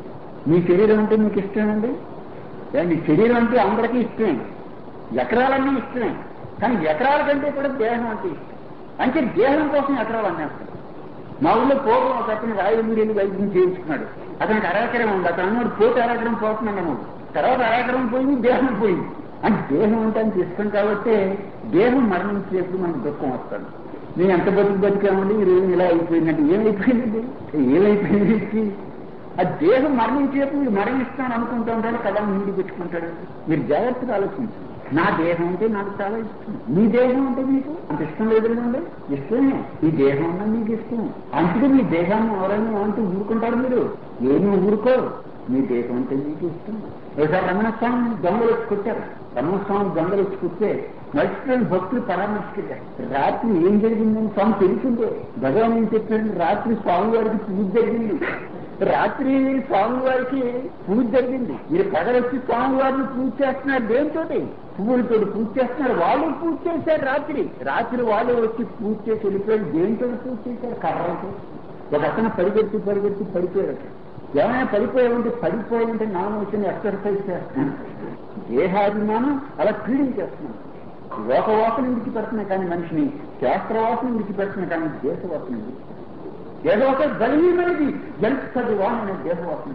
మీ శరీరం అంటే మీకు ఇష్టమేనండి ఏ, మీ శరీరం అంటే అందరికీ ఇష్టమే ఎకరాలన్నీ ఇష్టమే కానీ ఎకరాల కంటే కూడా దేహం అంటే ఇష్టం అంటే దేహం కోసం ఎకరాలు అమ్మేస్తాం మా ఊళ్ళో పూర్వం ఒక అతను రాయలూరి వైద్యం చేయించుకున్నాడు అతనికి అరాకరం ఉంది అతను అన్నాడు పోతే అరాకరం పోతున్నాడు అన్నాడు తర్వాత అరాకరం పోయింది దేహం పోయింది అంటే దేహం అంటే అంత ఇష్టం కాబట్టి దేహం మరణించేప్పుడు మనకు దుఃఖం వస్తాడు నేను ఎంత బతుకు బతికామండి ఈ రోజు ఇలా అయిపోయిందంటే ఏమైపోయిందండి ఏమైపోయింది ఆ దేహం మరణించేప్పుడు మీరు మరణిస్తాను అనుకుంటూ ఉంటాడు కదా నీడి పెట్టుకుంటాడు మీరు జాగ్రత్తగా ఆలోచించండి నా దేహం అంటే నాకు చాలా ఇష్టం మీ దేహం అంటే మీకు అంత ఇష్టం లేదండి ఇష్టమే ఈ దేహం అన్నా మీకు ఇష్టం అందుకే మీ దేహాన్ని ఎవరైనా అంటూ ఊరుకుంటారు మీరు ఏమీ ఊరుకోరు మీ దేహం అంటే మీకు ఇష్టం ఒకసారి రమణస్వామి దొంగలు వచ్చి కొట్టారు రమణస్వామి దొంగలు వచ్చి కొట్టే మర్చిపోయిన భక్తులు పరామర్శించారు రాత్రి ఏం జరిగిందని స్వామి తెలిసిందే భగవాన్ ఏం చెప్పాడు రాత్రి స్వామి వారికి పూజ జరిగింది రాత్రి స్వామి వారికి పూజ జరిగింది మీరు పగలొచ్చి స్వామి వారిని పూజ చేస్తున్నారు దేంతో పువ్వులతో పూజ చేస్తున్నారు వాళ్ళు పూజ చేశారు రాత్రి రాత్రి వాళ్ళు వచ్చి పూజ చేసి వెళ్ళిపోయారు దేంతో పూజ చేశారు కర్రలతో ఒక అతను పరిగెత్తి పరిగెత్తి పడిపోయాడు ఏమైనా పడిపోయామంటే పడిపోయామంటే నామోషన్ ఎక్సర్సైజ్ చేస్తున్నాను దేహాభిమానం అలా క్రీడించేస్తున్నాను లోకవాసన ఇంటికి పెడుతున్నాయి కానీ మనిషిని శాస్త్రవాసన ఇంటికి పెడుతున్నాయి కానీ దేశవాసన ఇంటికి దేహవాసన బలహీనమైనది ఎంత చదువాన దేహవాసన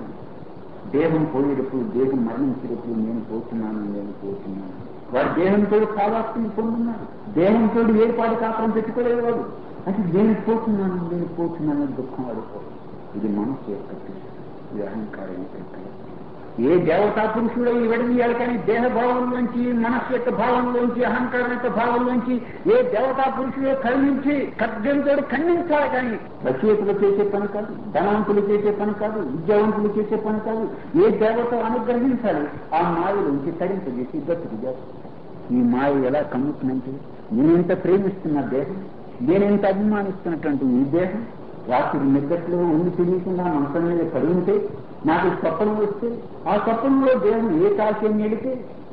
దేహం పోయేటప్పుడు దేహం మరణించేటప్పుడు నేను పోతున్నాను నేను పోతున్నాను వాడు దేహంతో కావాల్సింది పొందున్నాడు దేహంతో ఏర్పాటు కాపురం పెట్టుకోలేదు వాడు అంటే నేను పోతున్నాను నేను పోతున్నాను దుఃఖం ఆడుకోవాలి ఇది మనసు యొక్క స్థితి. ఇది అహంకారం యొక్క స్థితి. ఏ దేవతా పురుషుడు ఈ విడదీయాలి కానీ దేహ భావంలోంచి మనస్సు యొక్క భావంలోంచి అహంకారం యొక్క భావంలోంచి ఏ దేవతా పురుషుడు ఖండించి ఖడ్గంతో ఖండించాలి కానీ రచయితలు చేసే పని కాదు ధనవంతులు చేసే పని కాదు విద్యావంతులు చేసే పని కాదు ఏ దేవత అనుగ్రహించాలి ఆ మాయలోంచి తరింపజేసి బతుకు చేస్తారు ఈ మాయ ఎలా కమ్ముతుందంటే నేనెంత ప్రేమిస్తున్న దేహం నేనెంత అభిమానిస్తున్నటువంటి ఈ దేహం రాత్రి నిద్రలో ఉండి తెలియకుండా మనసు మీద పడి ఉంటే నాకు స్వప్నం వస్తే ఆ స్వప్నంలో దేహం ఏ కాశం వెళితే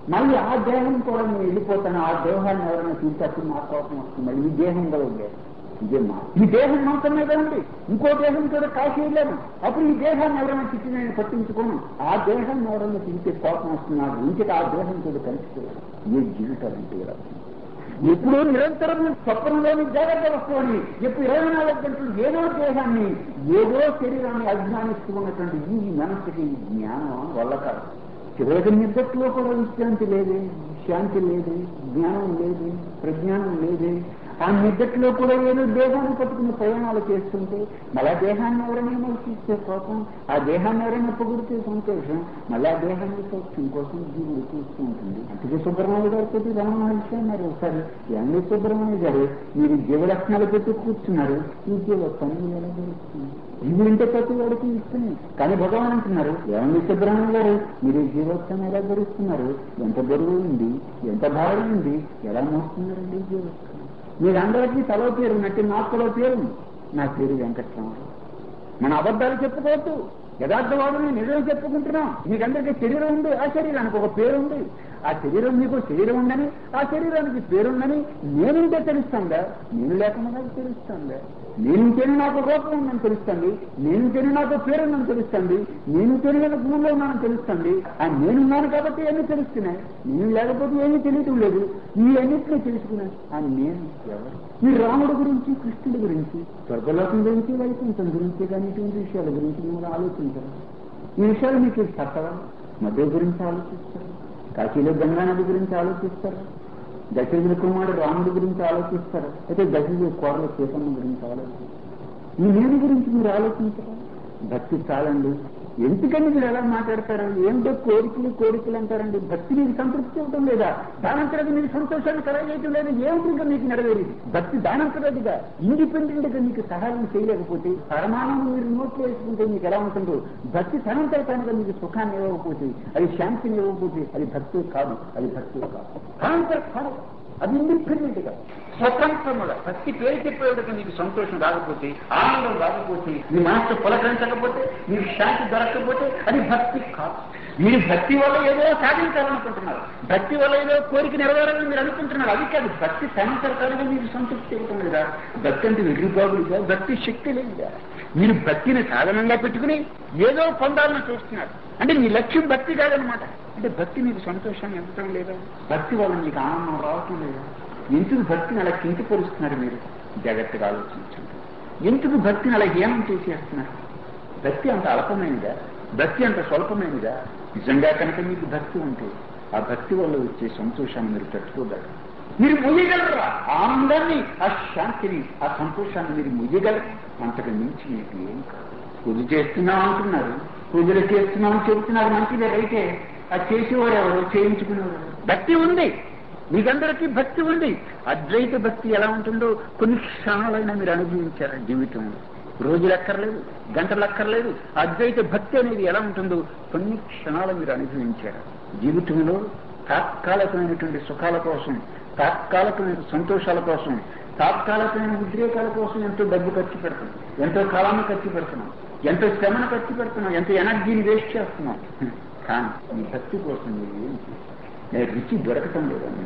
మళ్ళీ ఆ దేహం కూడా నేను వెళ్ళిపోతాను ఆ దేహాన్ని ఎవరైనా చూసేప్పుడు నా కోపం వస్తుంది మళ్ళీ ఈ దేహం కూడా ఉండేది ఇదే మా ఈ దేహం మాత్రం మీద ఉంది ఇంకో దేహం కూడా కాశీ వెళ్ళాను అప్పుడు ఈ దేహాన్ని ఎవరైనా తిట్టి నేను పట్టించుకోను ఆ దేహాన్ని ఎవరైనా తింటే కోపం వస్తుంది నాకు ఇంటికి ఆ దేహం కూడా కలిసిపోయాడు ఏ జీవితాలు అంటే ఇలా ఉంది. ఎప్పుడూ నిరంతరం స్వప్నంలోని జాగ్రత్త వస్తువుని ఎప్పుడు ఇరవై నాలుగు గంటలు ఏదో దేహాన్ని ఏదో శరీరాన్ని అజ్ఞానిస్తూ ఉన్నటువంటి ఈ మనసుకి ఈ జ్ఞానం వల్ల కాదు చివరికి నిద్రలో కూడా విశ్రాంతి లేదే శాంతి లేదు జ్ఞానం లేదు ప్రజ్ఞానం లేదే ఆ నిద్రలో కూడా ఏదో దేహాన్ని పట్టుకుని ప్రయాణాలు చేస్తుంటే మళ్ళా దేహాన్ని ఎవరైనా చూస్తే కోపం ఆ దేహాన్ని ఎవరైనా పొగిడితే సంతోషం మళ్ళీ ఆ దేహాన్ని సౌఖ్యం కోసం జీవుడు చూస్తూ ఉంటుంది అందుకే సుబ్రహ్మణ్య గారు పెట్టి రమణ మహర్షి అన్నారు ఒకసారి ఎండి సుబ్రహ్మణ్య గారు మీరు జీవలక్షణాలు పెట్టి కూర్చున్నారు ఈ జీవ పని ఎలా జరుగుతుంది జీవులంటే ప్రతి వాడికి ఇస్తుంది కానీ భగవాన్ అంటున్నారు ఏమండి సుబ్రహ్మణ్య గారు మీరు ఈ జీవోత్సవం ఎలా భరిస్తున్నారు ఎంత బరువు ఉంది ఎంత భారం ఉంది ఎలా మోస్తున్నారండి ఈ జీవోత్సవం మీరందరికీ తలో పేరు ఉన్నట్టు నాకు కూడా పేరు ఉంది. నా పేరు వెంకట్రామరావు మన అబద్ధాలు చెప్పుకోవద్దు యథార్థవాదం నిజం చెప్పుకుంటున్నాం మీకందరికీ శరీరం ఉంది ఆ శరీరానికి ఒక పేరు ఉంది ఆ శరీరం మీకు శరీరం ఉందని ఆ శరీరానికి పేరుందని నేనుంటే తెలుస్తుందా నేను లేకుండా నాకు తెలుస్తుందా నేనుంటేనే నాకు రూపం ఉందని తెలుస్తుంది నేనుంటేనే నాకు పేరు ఉందని తెలుస్తుంది నేనుంటేనే నేను భూమిలో ఉన్నానని తెలుస్తుంది ఆ నేనున్నాను కాబట్టి అన్ని తెలుస్తున్నాయి నేను లేకపోతే ఏమీ తెలియటం లేదు ఈ అన్నింటినీ తెలుసుకున్నాను ఆ నేను ఎవరు ఈ రాముడు గురించి కృష్ణుడి గురించి స్వర్గలోకం గురించి వైకుంఠం గురించి కానీ ఇటువంటి విషయాల గురించి మీరు ఆలోచించరు ఈ విషయాలు మీకు చట్టడం మధ్య గురించి ఆలోచిస్తారు కాశీలో గంగా నది గురించి ఆలోచిస్తారు దశరథుల కుమారుడు రాముడి గురించి ఆలోచిస్తారు అయితే దశరథుల కోరల సీతమ్మ గురించి ఆలోచిస్తారు ఈ నేను గురించి మీరు ఆలోచించరా భక్తి చాలండి ఎందుకని మీరు ఎలా మాట్లాడతారు ఏమిటో కోరికలు కోరికలు అంటారండి భక్తి మీకు సంతృప్తి ఇవ్వటం లేదా దానంతరది మీకు సంతోషాన్ని కలగజేయటం లేదా ఏమిటి ఇంకా మీకు నెరవేరేది భక్తి దానంతరదిగా ఇండిపెండెంట్ గా మీకు సహాయం చేయలేకపోతే పరమాణం మీరు నోట్లో వేసుకుంటే మీకు ఎలా ఉంటుందో భక్తి తనంతర తనగా మీకు సుఖాన్ని ఇవ్వకపోతే అది శాంతిని ఇవ్వకపోతే అది భక్తి కాదు అది భక్తి కాదు తనంతర కాదు అది ఇండిపెండెంట్ గా స్వతంత్రముగా భక్తి పేరు చెప్పేటప్పుడు నీకు సంతోషం రాకపోతే ఆనందం రాకపోతే నీ మనస్సు పులకరించకపోతే నీకు శాంతి దొరకకపోతే అది భక్తి కాదు మీరు భక్తి వల్ల ఏదో సాధించాలనుకుంటున్నారు భక్తి వల్ల ఏదో కోరిక నెరవేరాలని మీరు అనుకుంటున్నారు అది కాదు భక్తి సంతరకాలుగా మీకు సంతృప్తి ఇవ్వటం లేదా భక్తి అంటే వెర్రిబాబులుగా భక్తి శక్తి లేదా మీరు భక్తిని సాధనంగా పెట్టుకుని ఏదో పొందాలని చూస్తున్నారు అంటే మీ లక్ష్యం భక్తి కాదనమాట అంటే భక్తి మీకు సంతోషాన్ని ఇవ్వటం లేదా భక్తి వల్ల మీకు ఆనందం రావటం లేదా ఎందుకు భక్తిని అలా కింకిపరుస్తున్నారు మీరు జాగ్రత్తగా ఆలోచించండి ఎందుకు భక్తిని అలా హీనం చేసేస్తున్నారు భక్తి అంత అల్పమైనదా భక్తి అంత స్వల్పమైనదా నిజంగా కనుక మీకు భక్తి ఉంటే ఆ భక్తి వల్ల వచ్చే సంతోషాన్ని మీరు తట్టుకోగలరు మీరు ముయ్యగలరా ఆ ఆనందాన్ని ఆ శాంతిని ఆ సంతోషాన్ని మీరు ముయ్యగలరు అంతకు మించి మీకు ఏం కాదు పూజ చేస్తున్నాం అంటున్నారు పూజలు చేస్తున్నాం చెబుతున్నారు మంచిదే అయితే అది చేసేవారు ఎవరు చేయించుకునేవారు భక్తి ఉంది మీకందరికీ భక్తి ఉంది అద్వైత భక్తి ఎలా ఉంటుందో కొన్ని క్షణాలైనా మీరు అనుభవించారు జీవితంలో రోజులు ఎక్కర్లేదు గంటలు ఎక్కర్లేదు అద్వైత భక్తి అనేది ఎలా ఉంటుందో కొన్ని క్షణాలు మీరు అనుభవించారు జీవితంలో తాత్కాలికమైనటువంటి సుఖాల కోసం తాత్కాలికమైన సంతోషాల కోసం తాత్కాలికమైన ఉద్రేకాల కోసం ఎంతో డబ్బు ఖర్చు పెడుతున్నాం ఎంతో కాలాన్ని ఖర్చు పెడుతున్నాం ఎంతో శ్రమను ఖర్చు పెడుతున్నాం ఎంతో ఎనర్జీని వేస్ట్ చేస్తున్నాం కానీ మీ భక్తి కోసం మీరు ఏం చేస్తారు? నేను రుచి దొరకటం లేదండి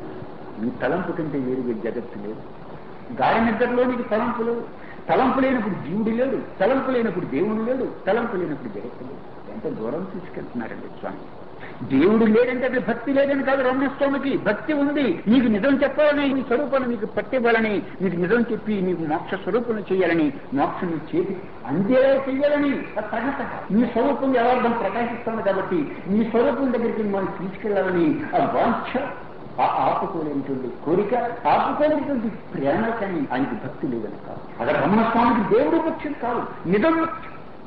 నీ తలంపు కంటే వేరుగా జగత్తు లేదు గాఢ నిద్రలో నీకు తలంపు లేదు తలంపు లేనప్పుడు జీవుడు లేడు తలంపు లేనప్పుడు దేవుడు లేడు తలంపు లేనప్పుడు జగత్తు లేదు ఎంత దూరం తీసుకెళ్తున్నారండి స్వామి దేవుడు లేడంటే అది భక్తి లేదని కాదు రమణస్వామికి భక్తి ఉంది నీకు నిజం చెప్పాలని నీ స్వరూపాన్ని నీకు పట్టివ్వాలని నీకు నిజం చెప్పి నీకు మోక్ష స్వరూపం చేయాలని మోక్షం చేతి అంతేలా చెయ్యాలని ఆ ప్రకట నీ స్వరూపం యథార్థం ప్రకాశిస్తాను కాబట్టి నీ స్వరూపం దగ్గరికి మనం తీసుకెళ్లాలని ఆ వాంఛ ఆ ఆపుకోలేనటువంటి కోరిక ఆపుకోలేనటువంటి ప్రేమ కానీ ఆయనకి భక్తి లేదని కాదు అక్కడ రమణస్వామికి దేవుడు పక్షం కాదు నిజం ముఖ్యం.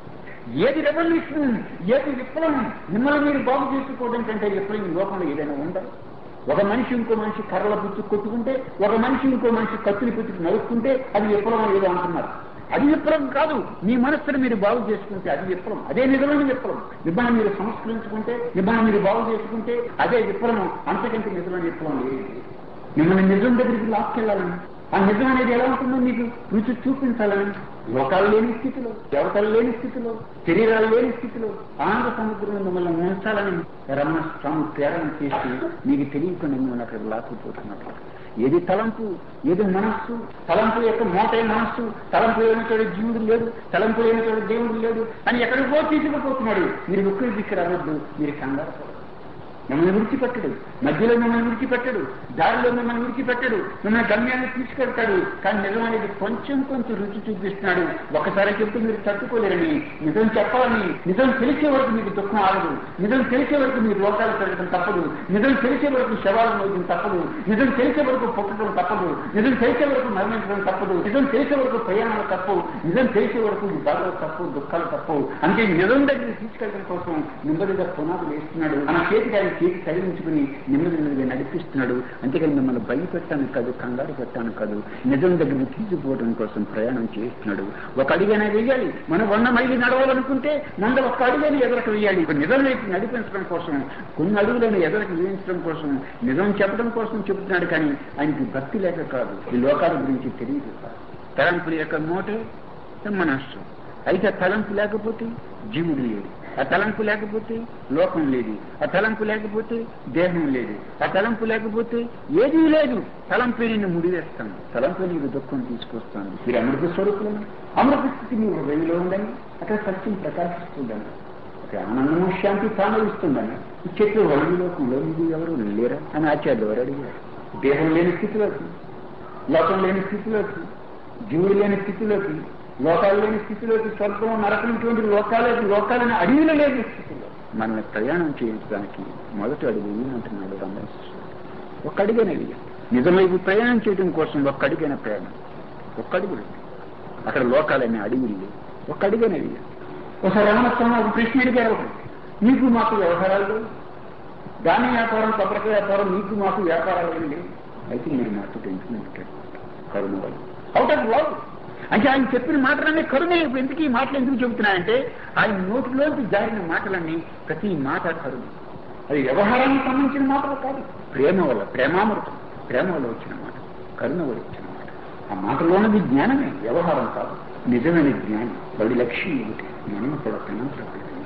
ఏది రెవల్యూషన్ ఏది విప్లవం మిమ్మల్ని మీరు బాగు చేసుకోవడం కంటే విప్లవం ఈ లోకంలో ఏదైనా ఉందా ఒక మనిషి ఇంకో మనిషి కర్రల పుచ్చి కొట్టుకుంటే ఒక మనిషి ఇంకో మనిషి కత్తులు పుచ్చుకు నరుక్కుంటే అది విప్లవం ఏదో అంటున్నారు అది విప్లవం కాదు మీ మనస్సును మీరు బాగు చేసుకుంటే అది విప్లవం అదే నిజమైన విప్లవం మిమ్మల్ని మీరు సంస్కరించుకుంటే మిమ్మల్ని మీరు బాగు చేసుకుంటే అదే విప్లవం అంతకంటే నిజమైన విప్లవం లేదు మిమ్మల్ని నిజం దగ్గరికి లాక్కెళ్ళాలని ఆ నిజం అనేది ఎలా ఉంటుందో మీకు రుచి చూపించాలని లోకాలు లేని స్థితిలో దేవతలు లేని స్థితిలో శరీరాలు లేని స్థితిలో ఆనంద సముద్రంలో మిమ్మల్ని ఉంచాలని రమణ స్వామి ప్రేరణ చేసి మీకు తెలియకుండా మిమ్మల్ని అక్కడ లాక్కుపోతున్నట్లు ఏది తలంపు ఏది మనస్సు తలంపు యొక్క మోటే మనస్సు తలంపు లేని చోట జీవుడు లేడు తలంపు లేని చోట దేవుడు లేడు అని ఎక్కడికో తీసుకుపోతున్నాడు మీరు ఒక్కరి దిక్కు రావద్దు మీరు కంగారు పడవద్దు. మిమ్మల్ని విడిచిపెట్టడు మధ్యలో మిమ్మల్ని విడిచిపెట్టడు దారిలో మిమ్మల్ని విడిచిపెట్టడు మిమ్మల్ని గమ్యాన్ని తీసుకెళ్తాడు కానీ నిజం అనేది కొంచెం కొంచెం రుచి చూపిస్తున్నాడు ఒకసారి చెప్తే మీరు తట్టుకోలేరని నిజం చెప్పాలని నిజం తెలిసే వరకు మీకు దుఃఖం ఆగదు నిజం తెలిసే వరకు మీరు రోగాలు పెరగడం తప్పదు నిజం తెలిసే వరకు శవాలు మోయడం తప్పదు నిజం తెలిసే వరకు పుట్టడం తప్పదు నిజం తెలిసే వరకు మరణించడం తప్పదు నిజం తెలిసే వరకు ప్రయాణాలు తప్పు నిజం తెలిసే వరకు ఈ బాధలు తప్పు దుఃఖాలు తప్పు అంటే నిజం దగ్గర తీసుకెళ్ళడం కోసం నెమ్మదిగా పునాదులు వేస్తున్నాడు మన చేతికి ఆయన చేతి తగిలించుకుని నెమ్మది నెమ్మదిగా నడిపిస్తున్నాడు అంతేకాని మిమ్మల్ని భయపెట్టాను కాదు కంగారు పెట్టాను కాదు నిజం దగ్గరికి తీసుకుపోవడం కోసం ప్రయాణం చేస్తున్నాడు ఒక అడిగైనా వేయాలి మనం వంద మైలు నడవాలనుకుంటే ముందు ఒక్క అడుగైనా ఎదరకు వేయాలి ఇప్పుడు నిజం వైపు నడిపించడం కోసం కొన్ని అడుగులను ఎదరకు వేయించడం కోసం నిజం చెప్పడం కోసం చెబుతున్నాడు కానీ ఆయనకి భక్తి లేక కాదు ఈ లోకాల గురించి తెలియదు కాదు తలంపుల యొక్క మోటే మనస్సు అయితే ఆ తలంపు లేకపోతే జీవుడు లేడు ఆ తలంపు లేకపోతే లోకం లేదు ఆ తలంపు లేకపోతే దేహం లేదు ఆ తలంపు లేకపోతే ఏదీ లేదు తలంపై నిన్ను ముడివేస్తాను తలంపై నీకు దుఃఖం తీసుకొస్తాను మీరు అమృత స్వరూపులను అమృత స్థితి మీ హృదయంలో ఉందని అక్కడ సత్యం ప్రకాశిస్తుందని అక్కడ ఆనందము శాంతి తానవిస్తుందని ఈ చెట్లు వడిలోకంలో మీరు ఎవరు లేరా అని ఆచార్యులు ఎవరు అడిగారు దేహం లేని స్థితిలోకి లోకం లేని స్థితిలోకి జీవుడు లేని స్థితిలోకి లోకాలు లేని స్థితిలోకి స్వర్గం నరకం ఇటువంటి లోకాలకి లోకాలని అడవిలో లేని స్థితిలో మనల్ని ప్రయాణం చేయించడానికి మొదటి అడుగు అంటున్నాడు రమేష్ ఒక్క అడిగైన నిజమైపు ప్రయాణం చేయడం కోసం ఒక్క అడిగైన ప్రయాణం ఒక్క అడుగు అక్కడ లోకాలనే అడవులు ఒక్క అడిగైన ఒకసారి రమణస్వామి ఒక ప్రశ్న అడిగారు ఒకటి మీకు మాకు వ్యవహారాలు లేవు. ధాన్య వ్యాపారం కొబ్బరికాయ వ్యాపారం మీకు మాకు వ్యాపారాలు ఏమి లేవు అయితే మీరు మాతో టెన్షన్ కరుణ వాళ్ళు అవుట్ ఆఫ్ లవ్ అంటే ఆయన చెప్పిన మాటలన్నీ కరుణే ఎందుకు ఈ మాటలు ఎందుకు చెబుతున్నాయంటే ఆయన నోటిలోంచి జారిన మాటలన్నీ ప్రతి మాట కరుణ అది వ్యవహారానికి సంబంధించిన మాటలు కాదు ప్రేమ వల్ల ప్రేమామృతం ప్రేమ వల్ల వచ్చిన మాట కరుణ వల్ల వచ్చిన మాట ఆ మాటలోనది జ్ఞానమే వ్యవహారం కాదు నిజమైన జ్ఞానం వాడి లక్ష్యం ఏమిటి జ్ఞానం కూడా తనంతర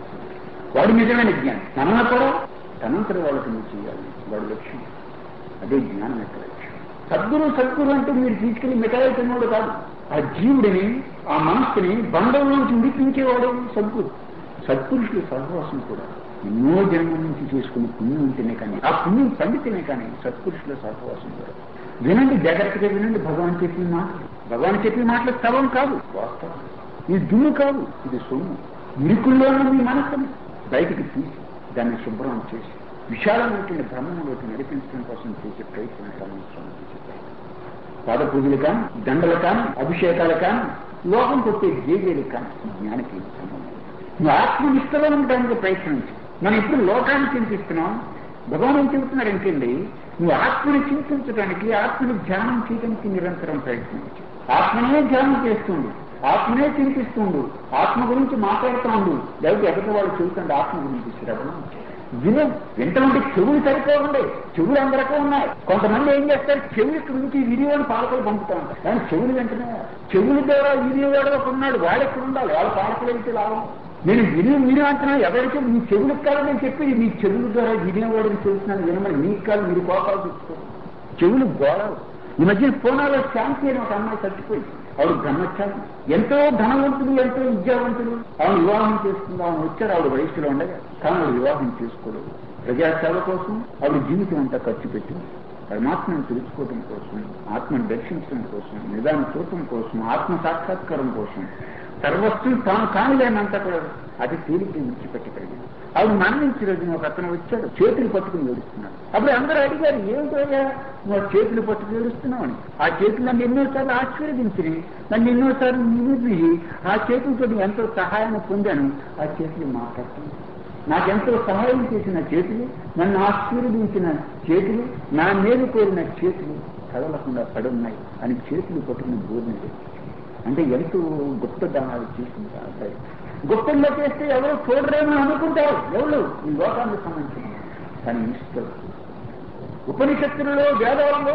వాడు నిజమైన జ్ఞానం తనన కూడా తనంతర వాళ్ళకి నువ్వు చేయాలి వాడి లక్ష్యం అదే జ్ఞానం యొక్క లక్ష్యం సద్గురు సద్గురు అంటే మీరు తీసుకెళ్లి మిఠాయి తిన్నోడు కాదు ఆ జీవుడిని ఆ మనస్సుని బంధంలోంచి విడిపించేవాడు సద్గురు సత్పురుషుల సహవాసం కూడా ఎన్నో జన్మల నుంచి చేసుకున్న పుణ్యం ఉంటేనే కానీ ఆ పుణ్యం పండితేనే కానీ సత్పురుషుల సహవాసం కూడా వినండి జాగ్రత్తగా వినండి భగవాన్ చెప్పిన మాటలు భగవాన్ చెప్పిన మాటలు స్థవం కాదు వాస్తవం ఇది దుమ్ము కాదు ఇది సొమ్ము ఇరుకుల్లో ఉన్న మీ మనస్సుని బయటికి తీసి దాన్ని శుభ్రం చేసి విశాలమైనటువంటి బ్రహ్మంలోకి నడిపించడం కోసం చేసే ప్రయత్నం సంవత్సరం చేసే పాద పూజలు కానీ దండలు కానీ అభిషేకాలు కానీ లోకం కొట్టే జేజేలు కానీ జ్ఞానికి ఏం సంబంధం లేదు. నువ్వు ఆత్మనిష్టలో ఉండడానికి ప్రయత్నించు మనం ఇప్పుడు లోకాన్ని చింతిస్తున్నాం భగవాన్ ఏం చెబుతున్నాడు ఏంటండి నువ్వు ఆత్మని చింతించడానికి ఆత్మని ధ్యానం చేయడానికి నిరంతరం ప్రయత్నించు ఆత్మనే ధ్యానం చేస్తుండు ఆత్మనే చింతిస్తుండు ఆత్మ గురించి మాట్లాడుతూ లేకపోతే ఎదుటి వాళ్ళు చూస్తుండే ఆత్మ గురించి శ్రవణం చేయాలి. విను వింటమంటే చెవులు సరిపోకుండా చెవులు అందరికీ ఉన్నాయి కొంతమంది ఏం చేస్తారు చెవులు నుంచి వీడియోని పాలకులు పంపుతా ఉంటారు కానీ చెవులు వెంటనే చెవుల ద్వారా వీడియో వాడు ఒక ఉన్నాడు వాడు ఎక్కడ ఉండాలి వాళ్ళ పాలకులు అయితే లాభం నేను వీడియో వీడియో అంటున్నా ఎవరికి మీ చెవులకు కాదని చెప్పి మీ చెవుల ద్వారా వీడియో వాడిని చూస్తున్నాను వినమని మీకు కాదు మీరు కోపాలు తెచ్చుకోరు చెవులు గోడలు ఈ మధ్య పూనాలో శాంతి అని ఒక అమ్మాయి చచ్చిపోయింది ఆవిడ బ్రహ్మచారి ఎంతో ధనవంతుడు ఎంతో విద్యావంతుడు ఆవిడ వివాహం చేసుకుంది ఆమె వచ్చారు ఆవిడ వయసులో ఉండగా కానీ ఆవిడ వివాహం చేసుకోలేదు ప్రజాసేవ కోసం ఆవిడ జీవితం అంతా ఖర్చు పెట్టింది పరమాత్మను తెలుసుకోవడం కోసం ఆత్మను దర్శించడం కోసం నిదానం చూడటం కోసం ఆత్మ సాక్షాత్కారం కోసం సర్వస్వం తాను కానిలేనంత కూడా అది తేలిక విడిచిపెట్టగలిగింది ఆవిడ మరణించిన రోజున ఒక అతను వచ్చాడు చేతులు పట్టుకుని ఏడుస్తున్నాడు అప్పుడు అందరూ అడిగారు ఏమిటయ్యా నువ్వు ఆ చేతులు పట్టుకుని ఏడుస్తున్నావు అని ఆ చేతులు నన్ను ఎన్నోసార్లు ఆశీర్వదించి నన్ను ఎన్నోసార్లు నిలిపి ఆ చేతులతో ఎంతో సహాయాన్ని పొందాను ఆ చేతులు మాట్లాడుతున్నాను నాకెంతో సహాయం చేసిన చేతులు నన్ను ఆశీర్వదించిన చేతులు నా మేలు కోరిన చేతులు కదలకుండా పడున్నాయి అని చేతులు పట్టుకుని బోధించారు అంటే ఎంతో గొప్ప దానాలు చేసింది ఆ అబ్బాయి గొప్పల్లో చేస్తే ఎవరు చూడరేమో అనుకుంటారు ఎవరు ఈ లోకానికి సంబంధించిన కానీ ఇస్తారు ఉపనిషత్తులలో వేదాలలో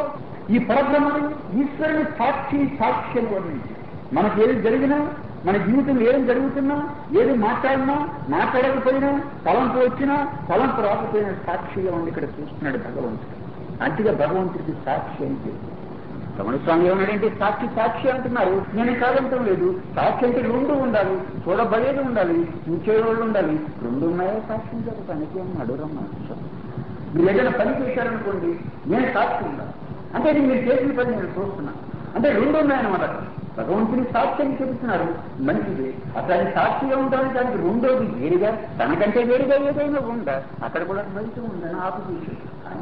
ఈ పరబ్రహ్మని ఈశ్వరుని సాక్షి సాక్ష్యం వర్ణించారు మనకి ఏది జరిగినా మన జీవితంలో ఏం జరుగుతున్నా ఏది మాట్లాడినా మాట్లాడకపోయినా తలంపు వచ్చినా తలంపు రాకపోయినా సాక్షిగా ఉండి ఇక్కడ చూస్తున్నాడు భగవంతుడు అంతగా భగవంతుడికి సాక్షి అని పేరు. రమణ స్వామి ఏమన్నాడంటే సాక్షి సాక్షి అంటున్నారు నేను కాదంటం లేదు సాక్షి అంటే రెండు ఉండాలి చూడబడేది ఉండాలి చూచేవాళ్ళు ఉండాలి రెండు ఉన్నాయో సాక్షి జరగటానికి అన్నాడు రమణ స్వామి మీరు ఏదైనా పని చేశారనుకోండి నేను సాక్షి ఉండాలి అంటే ఇది మీరు చేసిన పని నేను చూస్తున్నాను అంటే రెండు ఉన్నాయన్నమాట భగవంతుని సాక్ష్యం చెబుతున్నారు మంచిది అతని సాక్షిగా ఉంటాను దానికి రెండోది వేరుగా తనకంటే వేరుగా ఏదైనా ఉందా అక్కడ కూడా మంచి ఉందని ఆపుతీసి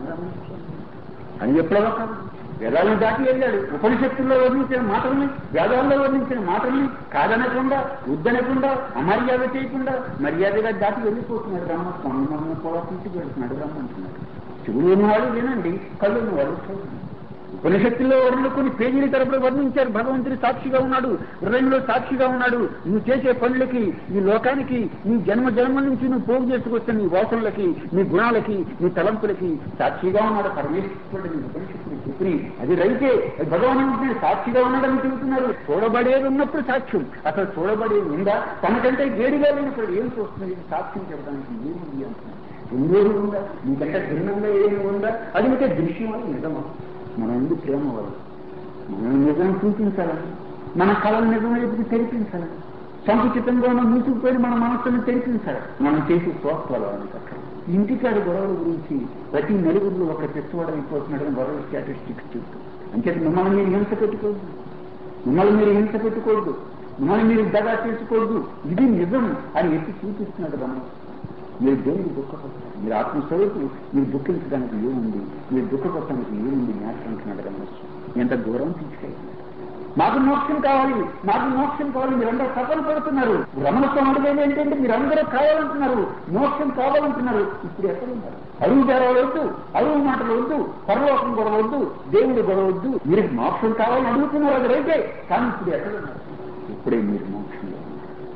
అని ఎప్పుడో కాదు వేదాలను దాటి వెళ్ళాడు ఉపనిషత్తుల్లో వర్ణించిన మాటల్ని వేదాల్లో వర్ణించిన మాటల్ని కాదనకుండా వద్దనకుండా అమర్యాద చేయకుండా మర్యాదగా దాటి వెళ్ళిపోతున్నాడు రమ్మ స్వామి మమ్మల్ని కూడా ఇంటికి వెళ్తున్నాడు రమ్మంటున్నాడు చెవులు ఉన్నవాడు వినండి కళ్ళు ఉన్నవాడు చూడండి ఉపనిషత్తుల్లో వర్ణులు కొన్ని పేజీల తరపున వర్ణించారు భగవంతుడి సాక్షిగా ఉన్నాడు హృదయంలో సాక్షిగా ఉన్నాడు నువ్వు చేసే పనులకి ఈ లోకానికి నీ జన్మ జన్మ నుంచి నువ్వు పోగు చేసుకొస్తున్న నీ వాసనలకి నీ గుణాలకి నీ తలంపులకి సాక్షిగా ఉన్నాడు పరమేశ్వరుడు నీ ఉపనిషత్తులు చెప్పి అది రైతే అది భగవాన్ సాక్షిగా ఉన్నాడని చెబుతున్నారు చూడబడేది ఉన్నప్పుడు సాక్ష్యం అసలు చూడబడేది ఉందా తనకంటే వేడిగా లేనప్పుడు ఏం చూస్తుంది ఇది సాక్ష్యం చెప్పడానికి ఏముంది అంటున్నారు రెండోది ఉందా నీకంటే భిన్నంగా ఏమి ఉందా అది మీకే దృశ్యం అని నిజమా మన ఎందుకు ప్రేమ వాళ్ళు మనం నిజం చూపించాలని మన కళలు నిజం వైపుకి తెరిపించాలని సంకుచితంగా ఉన్న మూసుకుపోయి మన మనస్సును తెరిపించాలి మనం చేసే సోత్వాలు అక్కడ ఇంటికాడి గొడవల గురించి ప్రతి నలుగురిలో ఒక తెచ్చుకోవడం అయిపోతున్నాడని గొడవ స్టాటిస్టిక్స్ చెప్తూ అంచేత మిమ్మల్ని మీరు హింస పెట్టుకోవద్దు మిమ్మల్ని మీరు హింస పెట్టుకోవద్దు మిమ్మల్ని మీరు దగా చేసుకోవద్దు ఇది నిజం అని ఎత్తి చూపిస్తున్నాడు రమణ మీరు దేనికి దుఃఖపడతారు మీరు ఆత్మస్వరూపులు మీరు దుఃఖించడానికి ఏముంది మీరు దుఃఖపడటానికి ఏముంది జ్ఞాపకం అంటున్నాడు రమేష్ ఎంత దూరం తీసుకెళ్ళి మాకు మోక్షం కావాలి మాకు మోక్షం కావాలి మీరందరూ తపన పడుతున్నారు రమణ స్వామి ఏంటంటే మీరందరూ కావాలంటున్నారు మోక్షం కావాలంటున్నారు ఇప్పుడు ఎక్కడ ఉన్నారు అరువు జరగ వద్దు అరువు మాటలు వద్దు పరలోకం గొడవ వద్దు దేవుడు గొడవ వద్దు మీరు మోక్షం కావాలని అడుగుతున్నారు అది రైతే కానీ ఇప్పుడు ఎక్కడ ఉన్నారు ఇప్పుడే మీరు మోక్షంలో ఉన్నారు.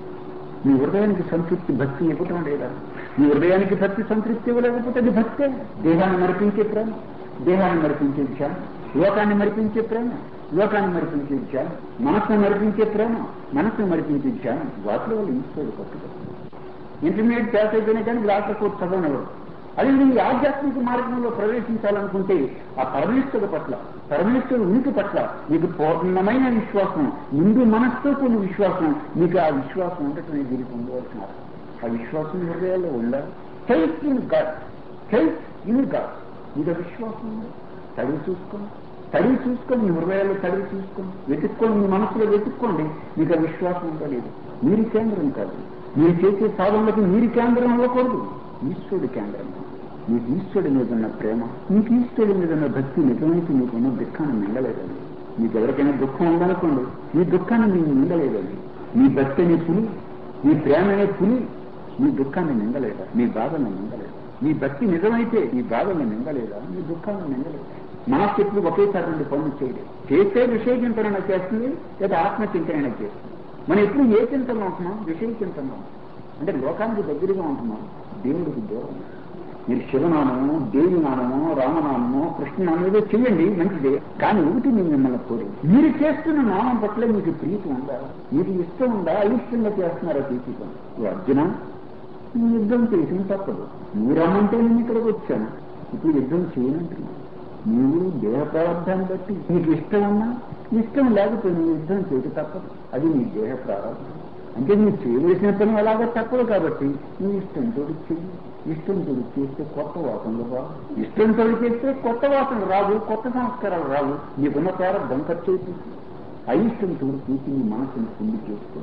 మీ హృదయానికి సంతృప్తి భక్తి ఇవ్వటం లేదా మీ హృదయానికి భక్తి సంతృప్తి ఇవ్వలేకపోతే అది భక్తే దేహాన్ని మరిపించే ప్రేమ దేహాన్ని మరిపించే ధ్యానం లోకాన్ని మరిపించే ప్రేమ లోకాన్ని మరిపించే ధ్యానం మనస్సును మరిపించే ప్రేమ మనస్సును మరిపించే ధ్యానం వాటిలో వాళ్ళు ఈశ్వరుడు పట్టుకోవాలి ఇంటర్మీడియట్ పాస్ అయిపోయినా కానీ లాస్ట్ కోర్స్ చదవనివ్వరు అది నీ ఆధ్యాత్మిక మార్గంలో ప్రవేశించాలనుకుంటే ఆ పరమేశ్వరుడు పట్ల పరమేశ్వరుడు ఉనికి పట్ల నీకు పూర్ణమైన విశ్వాసం ముందు మనస్సుతో కొన్ని విశ్వాసం నీకు ఆ విశ్వాసం ఉండటమే దీనికి ఉండవలసిన అర్థం. ఆ విశ్వాసం హృదయాల్లో ఉందా faith in God faith in God నీకు ఆ విశ్వాసం ఉందా తడివి చూసుకోండి తడివి చూసుకొని మీ హృదయాల్లో తడివి చూసుకోండి వెతుక్కోండి మీ మనసులో వెతుక్కోండి మీకు ఆ విశ్వాసం ఉందా లేదు మీరు కేంద్రం కాదు మీరు చేసే సాధనలకు మీరు కేంద్రం అవ్వకూడదు ఈశ్వరుడు కేంద్రం మీకు ఈశ్వరుడి మీద ఉన్న ప్రేమ మీకు ఈశ్వరుడి మీద ఉన్న భక్తి నిజమైతే మీకున్న దుఃఖాన్ని మింగలేదండి మీకు ఎవరికైనా దుఃఖం ఉందనుకోండి మీ దుఃఖాన్ని మీకు మింగలేదండి మీ భక్తి అనే పులి మీ ప్రేమ అనే పులి మీ దుఃఖాన్ని మింగలేదా మీ బాధను మింగలేదా మీ భక్తి నిజమైతే మీ బాధను మింగలేదా మీ దుఃఖాన్ని మింగలేదా మనస్సు ఎప్పుడు ఒకేసారి రెండు పనులు చేయలేదు చేస్తే విషయ చింతన చేస్తుంది లేదా ఆత్మ చింతన చేస్తుంది మనం ఎప్పుడు ఏ చింతనలో ఉంటున్నాం విషయ చింతనలో ఉంటున్నాం. అంటే లోకానికి దగ్గరగా ఉంటున్నాం దేవుడికి దూరం మీరు శివనామము దేవి నామము రామనామము కృష్ణనామం ఏదో చెయ్యండి మంచిదే కానీ ఒకటి నేను మిమ్మల్ని కోరి మీరు చేస్తున్న నామం పట్ల మీకు ప్రీతి ఉందా మీకు ఇష్టం ఉందా అయిష్టంగా చేస్తున్నారా తీసుకోండి ఓ అర్జున నేను యుద్ధం చేసిన తప్పదు నువ్వు రమ్మంటే నేను ఇక్కడికి వచ్చాను ఇప్పుడు యుద్ధం చేయనంటున్నాను నీవు దేహ ప్రారంభాన్ని బట్టి నీకు ఇష్టం ఉన్నా ఇష్టం లేకపోతే నువ్వు యుద్ధం చేయక తప్పదు అది నీ దేహ ప్రారంభం అంటే నువ్వు చేయవలసిన పని అలాగే తప్పదు కాబట్టి నువ్వు ఇష్టంతో చెయ్యి ఇష్టంతో చేస్తే కొత్త వాసనలు రావు ఇష్టంతో చేస్తే కొత్త వాసనలు రావు కొత్త సంస్కారాలు రావు నీకున్న ప్రారంభం ఖర్చు అయిపోతుంది అయిష్టంతో చూసి నీ మనసుని కుండి చేసుకో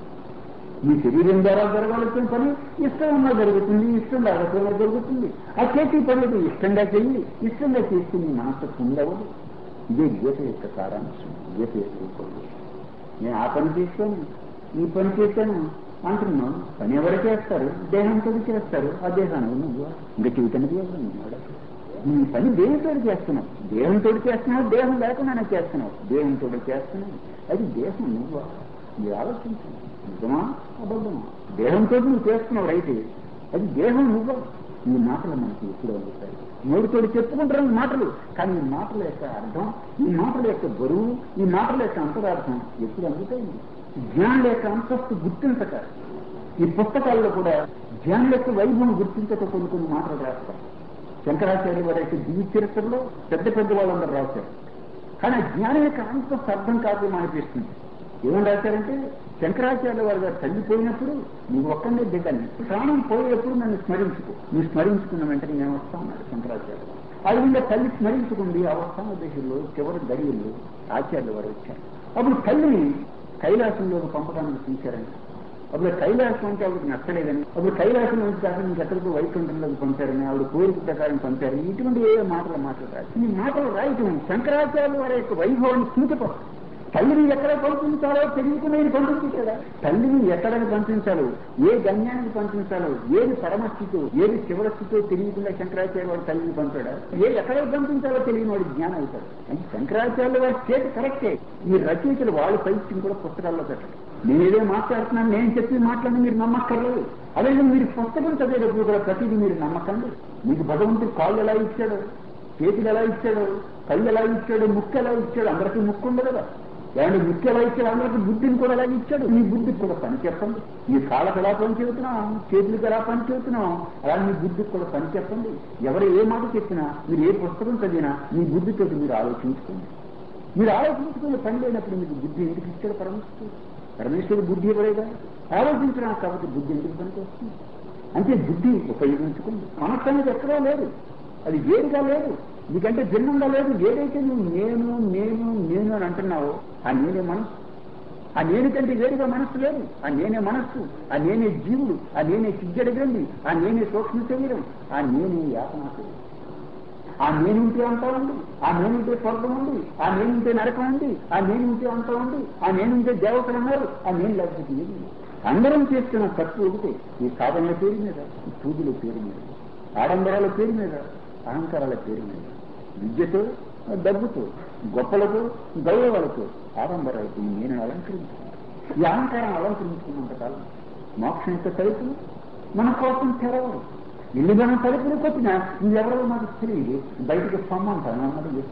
మీ శరీరం ద్వారా జరగాల్సిన పని ఇష్టం ఉన్నా జరుగుతుంది ఇష్టం లేకపోయినా జరుగుతుంది ఆ చేతి పనులకు ఇష్టంగా చెయ్యి ఇష్టంగా చేస్తే నీ మనసు ఉండవదు ఇదే గీత యొక్క సారాంశం గీత యొక్క ఉపదేశం నేను ఆ పని చేస్తాను ఈ పని చేశాను అంటున్నాను పని ఎవరు చేస్తారు దేహంతో చేస్తారు ఆ దేహాన్ని నువ్వు ఇంకా చైతన్య ఉన్నాడు నీ పని దేహంతో చేస్తున్నావు దేహంతో చేస్తున్నావు దేహం లేకుండానే చేస్తున్నావు దేహంతో చేస్తున్నావు అది దేహం నువ్వు మీరు ఆలోచించండి నిజమా అబద్ధమా దేహంతో నువ్వు చేస్తున్నావు రైతే అది దేహం నువ్వు ఈ మాటలు మనకి ఎప్పుడు అందుతాయి నోటితోటి చెప్పుకుంటారు ఈ మాటలు కానీ ఈ మాటల యొక్క అర్థం ఈ మాటల యొక్క బరువు ఈ మాటల యొక్క అంతరార్థం ఎప్పుడు అందుతాయి జ్ఞానుల యొక్క అంతస్తు గుర్తించక ఈ పుస్తకాల్లో కూడా జ్ఞానుల యొక్క వైభవం గుర్తించక కొన్ని కొన్ని మాటలు రాస్తారు శంకరాచార్య వారి యొక్క జీవిత చరిత్రలో పెద్ద పెద్ద వాళ్ళందరూ రాశారు కానీ ఆ జ్ఞానం యొక్క అంతస్తు అర్థం కాదు అనిపిస్తుంది ఏమని రాశారంటే శంకరాచార్య వారి గారు తల్లిపోయినప్పుడు నువ్వు ఒక్కడే దిగని ప్రాణం పోయేటప్పుడు నన్ను స్మరించుకో నువ్వు స్మరించుకున్న వెంటనే నేను వస్తా ఉన్నాడు శంకరాచార్య ఆ విధంగా తల్లి స్మరించుకుంది ఆ వస్తాన దేశంలో చివరి గడియల్లో ఆచార్యులు వారు వచ్చారు అప్పుడు తల్లిని కైలాసంలో పంపడానికి చూశారండి అప్పుడు కైలాసం అంటే ఆవిడకి నచ్చలేదని అప్పుడు కైలాసం నుంచి కాక మీకు ఎక్కడికి వైకుంఠంలోకి పంపారని ఆవిడ కోరిక ప్రకారం పంపారు ఇటువంటి ఏ మాటలు మాట్లాడారు ఈ మాటలు రాయటం శంకరాచార్యుల వారి యొక్క వైభవాన్ని సూచపడు తల్లిని ఎక్కడ పంపించాలో తెలియకుండా నేను పంపించాడా తల్లిని ఎక్కడికి పంపించాలో ఏ గమ్యానికి పంపించాలో ఏది పరమస్థితో ఏది చివరి స్థితో తెలియకుండా శంకరాచార్య వాడు తల్లిని పంపాడా ఏ ఎక్కడికి పంపించాలో తెలియని వాడు జ్ఞానం అవుతాడు అంటే శంకరాచార్య వారి స్టేట్ కరెక్టే ఈ రచయితలు వాళ్ళ పైత్యం కూడా పుస్తకాల్లో పెట్టారు నేనేదో మాట్లాడుతున్నాను నేను చెప్పి మాట్లాడి మీరు నమ్మక్కర్లేదు అదే మీరు పుస్తకం చదివేటప్పుడు కూడా ప్రతిదీ మీరు నమ్మకండి మీకు భగవంతుడు కాళ్ళు ఎలా ఇచ్చాడు చేతులు ఎలా ఇచ్చాడు కళ్ళు ఎలా ఇచ్చాడు ముక్కు ఎలా ఇచ్చాడు అందరికీ ముక్కు ఉండదు కదా ఏమంటే ముక్కు ఎలా ఇచ్చాడు అందరికీ బుద్ధిని కూడా ఎలా ఇచ్చాడు మీ బుద్ధికి కూడా పని చెప్పండి మీ కాళ్ళకి ఎలా పని చెబుతున్నాం చేతులకు ఎలా పని చెబుతున్నాం అలా మీ బుద్ధికి కూడా పని చెప్పండి ఎవరు ఏ మాట చెప్పినా మీరు ఏ పుస్తకం చదివినా మీ బుద్ధితో మీరు ఆలోచించుకోండి మీరు ఆలోచించుకునే పని లేనప్పుడు మీకు బుద్ధి ఎందుకు ఇచ్చాడు పరమేశ్వరుడు పరమేశ్వరుడు బుద్ధి ఇవ్వలేదా ఆలోచించడానికి కాబట్టి బుద్ధి ఎందుకు పనికి వస్తుంది అంటే బుద్ధి ఉపయోగించుకుంది మనస్సు అనేది ఎక్కడో లేదు అది వేరుగా లేదు నీకంటే భిన్నంగా లేదు ఏదైతే నువ్వు నేను నేను నేను అని అంటున్నావో ఆ నేనే మనస్సు ఆ నేను కంటే వేరుగా మనస్సు లేదు ఆ నేనే మనస్సు ఆ నేనే జీవుడు ఆ నేనే సిగ్గడగండి ఆ నేనే సూక్ష్మ శరీరం ఆ నేనే యాతనా శరీరం ఆ నేనుంటే అంతా ఉంది ఆ నేనుంటే స్వర్గం ఉంది ఆ నేనుంటే నరకం ఉంది ఆ నేనుంటే అంతా ఉంది ఆ నేనుంటే దేవతలు ఉన్నారు ఆ నేను లేకపోతే ఏది లేదు. అందరం చేస్తున్న తప్పు ఒకటే ఈ సాధనల పేరు మీద ఈ పూజల పేరు మీద ఆడంబరాల పేరు మీద అహంకారాల పేరు మీద విద్యతో డబ్బుతో గొప్పలతో గౌరవాలతో ఆడంబరాలతో ఈ నేను అలంకరించుకున్నాను ఈ అహంకారం అలంకరించుకున్నంత కాలం మోక్షం యొక్క తలుపులు మన కోసం తెరవరు ఇల్లు మనం తలుపులు కొట్టినా నువ్వెవరో నాకు తెలియదు బయటికి పొమ్మంటాను అన్నది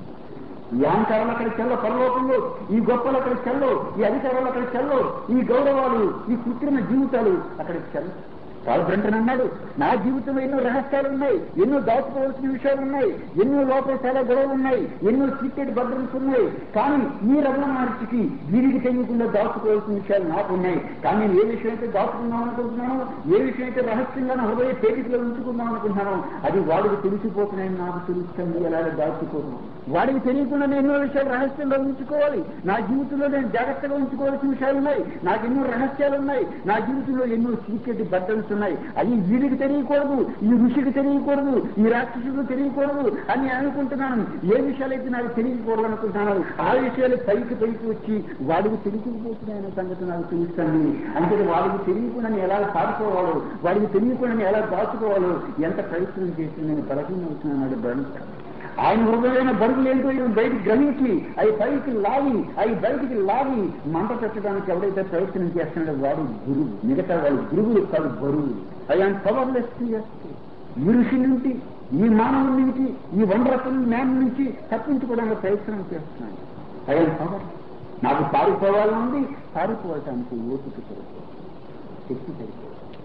ఈ అహంకారాలు అక్కడ చెల్ల పరలోకంలో ఈ గొప్పలు అక్కడ చెల్లవు ఈ అధికారాలు అక్కడ చెల్లవు ఈ గౌరవాలు ఈ కృత్రిమ జీవితాలు అక్కడ చెల్లవు పాల్ బ్రంటన్ అన్నాడు నా జీవితంలో ఎన్నో రహస్యాలు ఉన్నాయి ఎన్నో దాచుకోవాల్సిన విషయాలు ఉన్నాయి ఎన్నో లోపల చాలా గొడవలు ఉన్నాయి ఎన్నో సీక్రెట్ భద్రతలు ఉన్నాయి కానీ ఈ రమణ మహర్షికి వీరికి తెలియకుండా దాచుకోవాల్సిన విషయాలు నాకు ఉన్నాయి కానీ నేను ఏ విషయం అయితే దాచుకుందాం అనుకుంటున్నానో ఏ విషయం అయితే రహస్యంగా నా హృదయ పేటికలో ఉంచుకుందాం అనుకుంటున్నానో అది వాడికి తెలిసిపోతున్నాయని నాకు తెలుస్తుంది అలాగే దాచుకోను వాడికి తెలియకుండా నేను ఎన్నో విషయాలు రహస్యంగా ఉంచుకోవాలి నా జీవితంలో నేను జాగ్రత్తగా ఉంచుకోవాల్సిన విషయాలు ఉన్నాయి నాకు ఎన్నో రహస్యాలు ఉన్నాయి నా జీవితంలో ఎన్నో సీక్రెట్ బట్టన్స్ ఉన్నాయి అవి వీడికి తెలియకూడదు ఈ ఋషికి తెలియకూడదు ఈ రాక్షసుడికి తెలియకూడదు అని నేను అనుకుంటున్నాను ఏ విషయాలైతే నాకు తెలియకూడదు అనుకుంటున్నాను ఆ విషయాలు పైకి పైకి వచ్చి వాడికి తెలియకపోతున్నాయనే సంగతి నాకు తెలుస్తుంది అంటే వాడికి తెలియకుండా నేను ఎలా పాడుకోవాలో వాడికి తెలియకుండా నేను ఎలా దాచుకోవాలో ఎంత ప్రయత్నం చేసి నేను బలహీన అవుతున్నాను బ్రహ్మ ఆయన హృదయమైన బరువులు ఏంటో ఈయన బయటికి గ్రహించి అవి పైకి లాగి అవి బయటికి లాగి మంట పెట్టడానికి ఎవడైతే ప్రయత్నం చేస్తున్నాడో వాడు గురువు మిగతా వాళ్ళు గురువులు కాదు బరువులు అవి ఆయన పవర్లెస్ ఈ ఋషి నుంచి ఈ మానవుడి నుంచి ఈ వండరఫుల్ మ్యాన్ నుంచి తప్పించుకోవడానికి ప్రయత్నం చేస్తున్నాడు ఆయన పవర్ నాకు పారిపోవాలని ఉంది పారిపోవటానికి ఓపిక సరిపోదు శక్తి సరిపోదు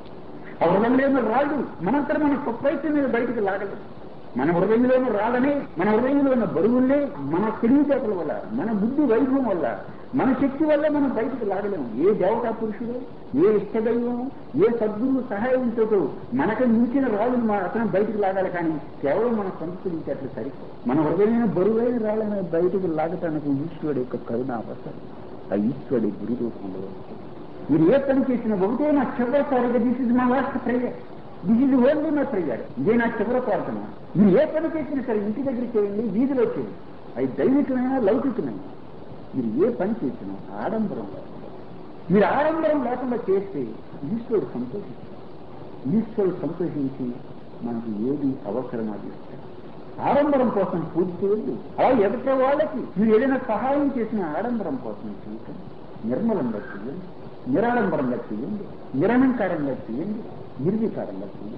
ఆ హృదయంలో రాడు మనంతరం మన ప్రయత్నం మీద బయటికి లాగలేదు మన హృదయంలోనూ రాదని మన హృదయంలో ఉన్న బరువుల్ని మన తెలివితేటల వల్ల మన బుద్ధి వైభవం వల్ల మన శక్తి వల్ల మనం బయటకు లాగలేము ఏ దేవతా పురుషుడు ఏ ఇష్టదైవం ఏ సద్గురువు సహాయంతో మనకు మించిన రాళ్ళు మా అతను బయటకు లాగాలి కానీ కేవలం మన సొంత తెలివితేటలు సరిపో మన హృదయమైన బరువైన రాళ్ళని బయటకు లాగటానికి ఈశ్వరుడు యొక్క కరుణ అవసరం ఆ ఈశ్వరుడి గురు రూపంలో మీరు ఏ పని చేసినా ఒకటే నా చివరిసారిగా దిస్ ఇస్ మా last prayer this is only my prayer ఇదే నా చివరి ప్రార్థన మీరు ఏ పని చేసినా సరే ఇంటి దగ్గర చేయండి వీధిలో చేయండి అది దైవికమైన లౌకికమైన మీరు ఏ పని చేసినా ఆడంబరం లేకుండా మీరు ఆడంబరం లేకుండా చేస్తే ఈశ్వరుడు సంతోషిస్తాడు ఈశ్వరుడు సంతోషించి మనకి ఏది అవసరం అది ఇస్తాడు ఆడంబరం కోసం పూజ చేయొద్దు అలా ఎదుట వాళ్ళకి మీరు ఏదైనా సహాయం చేసిన ఆడంబరం కోసం చేయకండి నిర్మలంగా చేయండి నిరాడంబరంగా చేయండి నిరలంకారంగా చేయండి నిర్వికారంగా చేయండి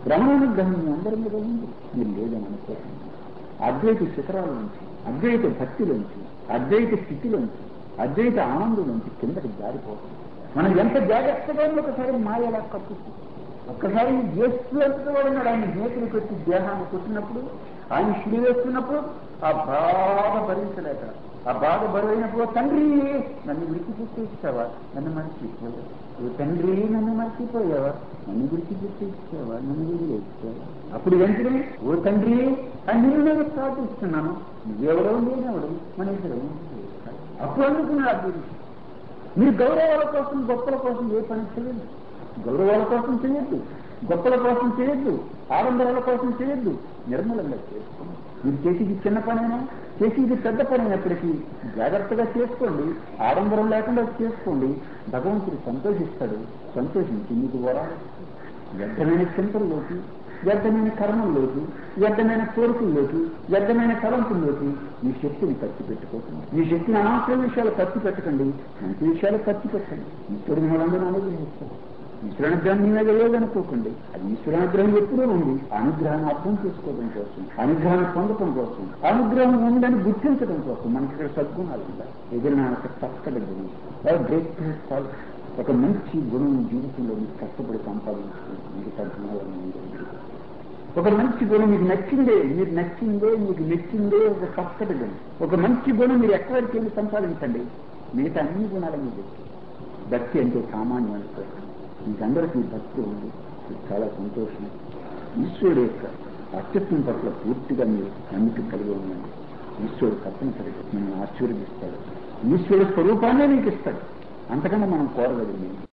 రమణానుగ్రహం మీ అందరి మీద ఉంది మీరు లేదని అనుకోకండి అద్వైత శిఖరాల నుంచి అద్వైత భక్తిలోంచి అద్వైత స్థితిలోంచి అద్వైత ఆనందంలోంచి కిందకి జారిపోతుంది మనం ఎంత జాగ్రత్తగా ఉందో ఒకసారి మాయ ఎలా కప్పుతుంది ఒక్కసారి చేస్తున్నట్టు కూడా ఉన్నాడు ఆయన చేతులు పెట్టి దేహాన్ని కొట్టినప్పుడు ఆయన శిలి వేస్తున్నప్పుడు ఆ బాధ భరించలేక ఆ బాధ బరువైనప్పుడు తండ్రి నన్ను విడిచిపెట్టేస్తావా నన్ను మర్చిపోయావా ఓ తండ్రి నన్ను మర్చిపోయావా నన్ను విడిచిపెట్టేస్తావా నన్ను వదిలేస్తావా అప్పుడు వెంటనే ఓ తండ్రి అని నిన్ను నేను ప్రార్థిస్తున్నాను నువ్వెవడో నేనెవడు మన ఇద్దరు అప్పుడు అనుకున్నాడు అభివృద్ధి మీరు గౌరవాల కోసం గొప్పల కోసం ఏ పని చేయదు గౌరవాల కోసం చేయొద్దు గొప్పల కోసం చేయొద్దు ఆడంబరాల కోసం చేయొద్దు నిర్మలంగా చేసుకోండి మీరు చేసేది చిన్న పనైనా చేసేది పెద్ద పని అయినప్పటికీ జాగ్రత్తగా చేసుకోండి ఆడంబరం లేకుండా చేసుకోండి భగవంతుడు సంతోషిస్తాడు సంతోషించి మీకు వరాలు వ్యర్థమైన చింతల్లోకి వ్యర్థమైన కర్మంలోకి వ్యర్థమైన కోరికల్లోకి వ్యర్థమైన తలంపుల్లోకి మీ శక్తిని ఖర్చు పెట్టుకోకండి మీ శక్తిని అనవసర విషయాలు ఖర్చు పెట్టకండి మంచి విషయాలు ఖర్చు పెట్టండి ఈశ్వరుని మనందరూ అనుగ్రహిస్తారు ఈశ్వరానుగ్రహం మీ మీద లేదనుకోకండి అది ఈశ్వరానుగ్రహం ఎప్పుడూ ఉంది అనుగ్రహాన్ని అర్థం చేసుకోవడం కోసం అనుగ్రహాన్ని పొందడం కోసం అనుగ్రహం ఉందని గుర్తించడం కోసం మనకి ఇక్కడ సద్గుణాలు ఉంటాయి ఏదైనా ఒక చక్కటి గుణం గ్రేట్ క్వాలిటీ ఒక మంచి గుణం జీవితంలో మీకు కష్టపడి సంపాదించుకుంటుంది మీకు సద్గుణాలను ఉందండి ఒక మంచి గుణం మీకు నచ్చిందే మీరు నచ్చిందే మీకు నచ్చిందే ఒక చక్కటి గుణం ఒక మంచి గుణం మీరు ఎక్కడికి వెళ్ళి సంపాదించండి మిగతా అన్ని గుణాలు మీకు భక్తి అంటే సామాన్యం అనుకోండి మీకందరికీ భక్తి ఉంది ఇది చాలా సంతోషం ఈశ్వరుడు యొక్క అస్తిత్వం పట్ల పూర్తిగా మీరు నమ్మిక కలిగి ఉండండి ఈశ్వరుడు తప్పనిసరిగా మనం ఆశీర్వదిస్తాడు ఈశ్వరుడు స్వరూపాన్నే మీకు ఇస్తాడు అంతకన్నా మనం కోరగలిగింది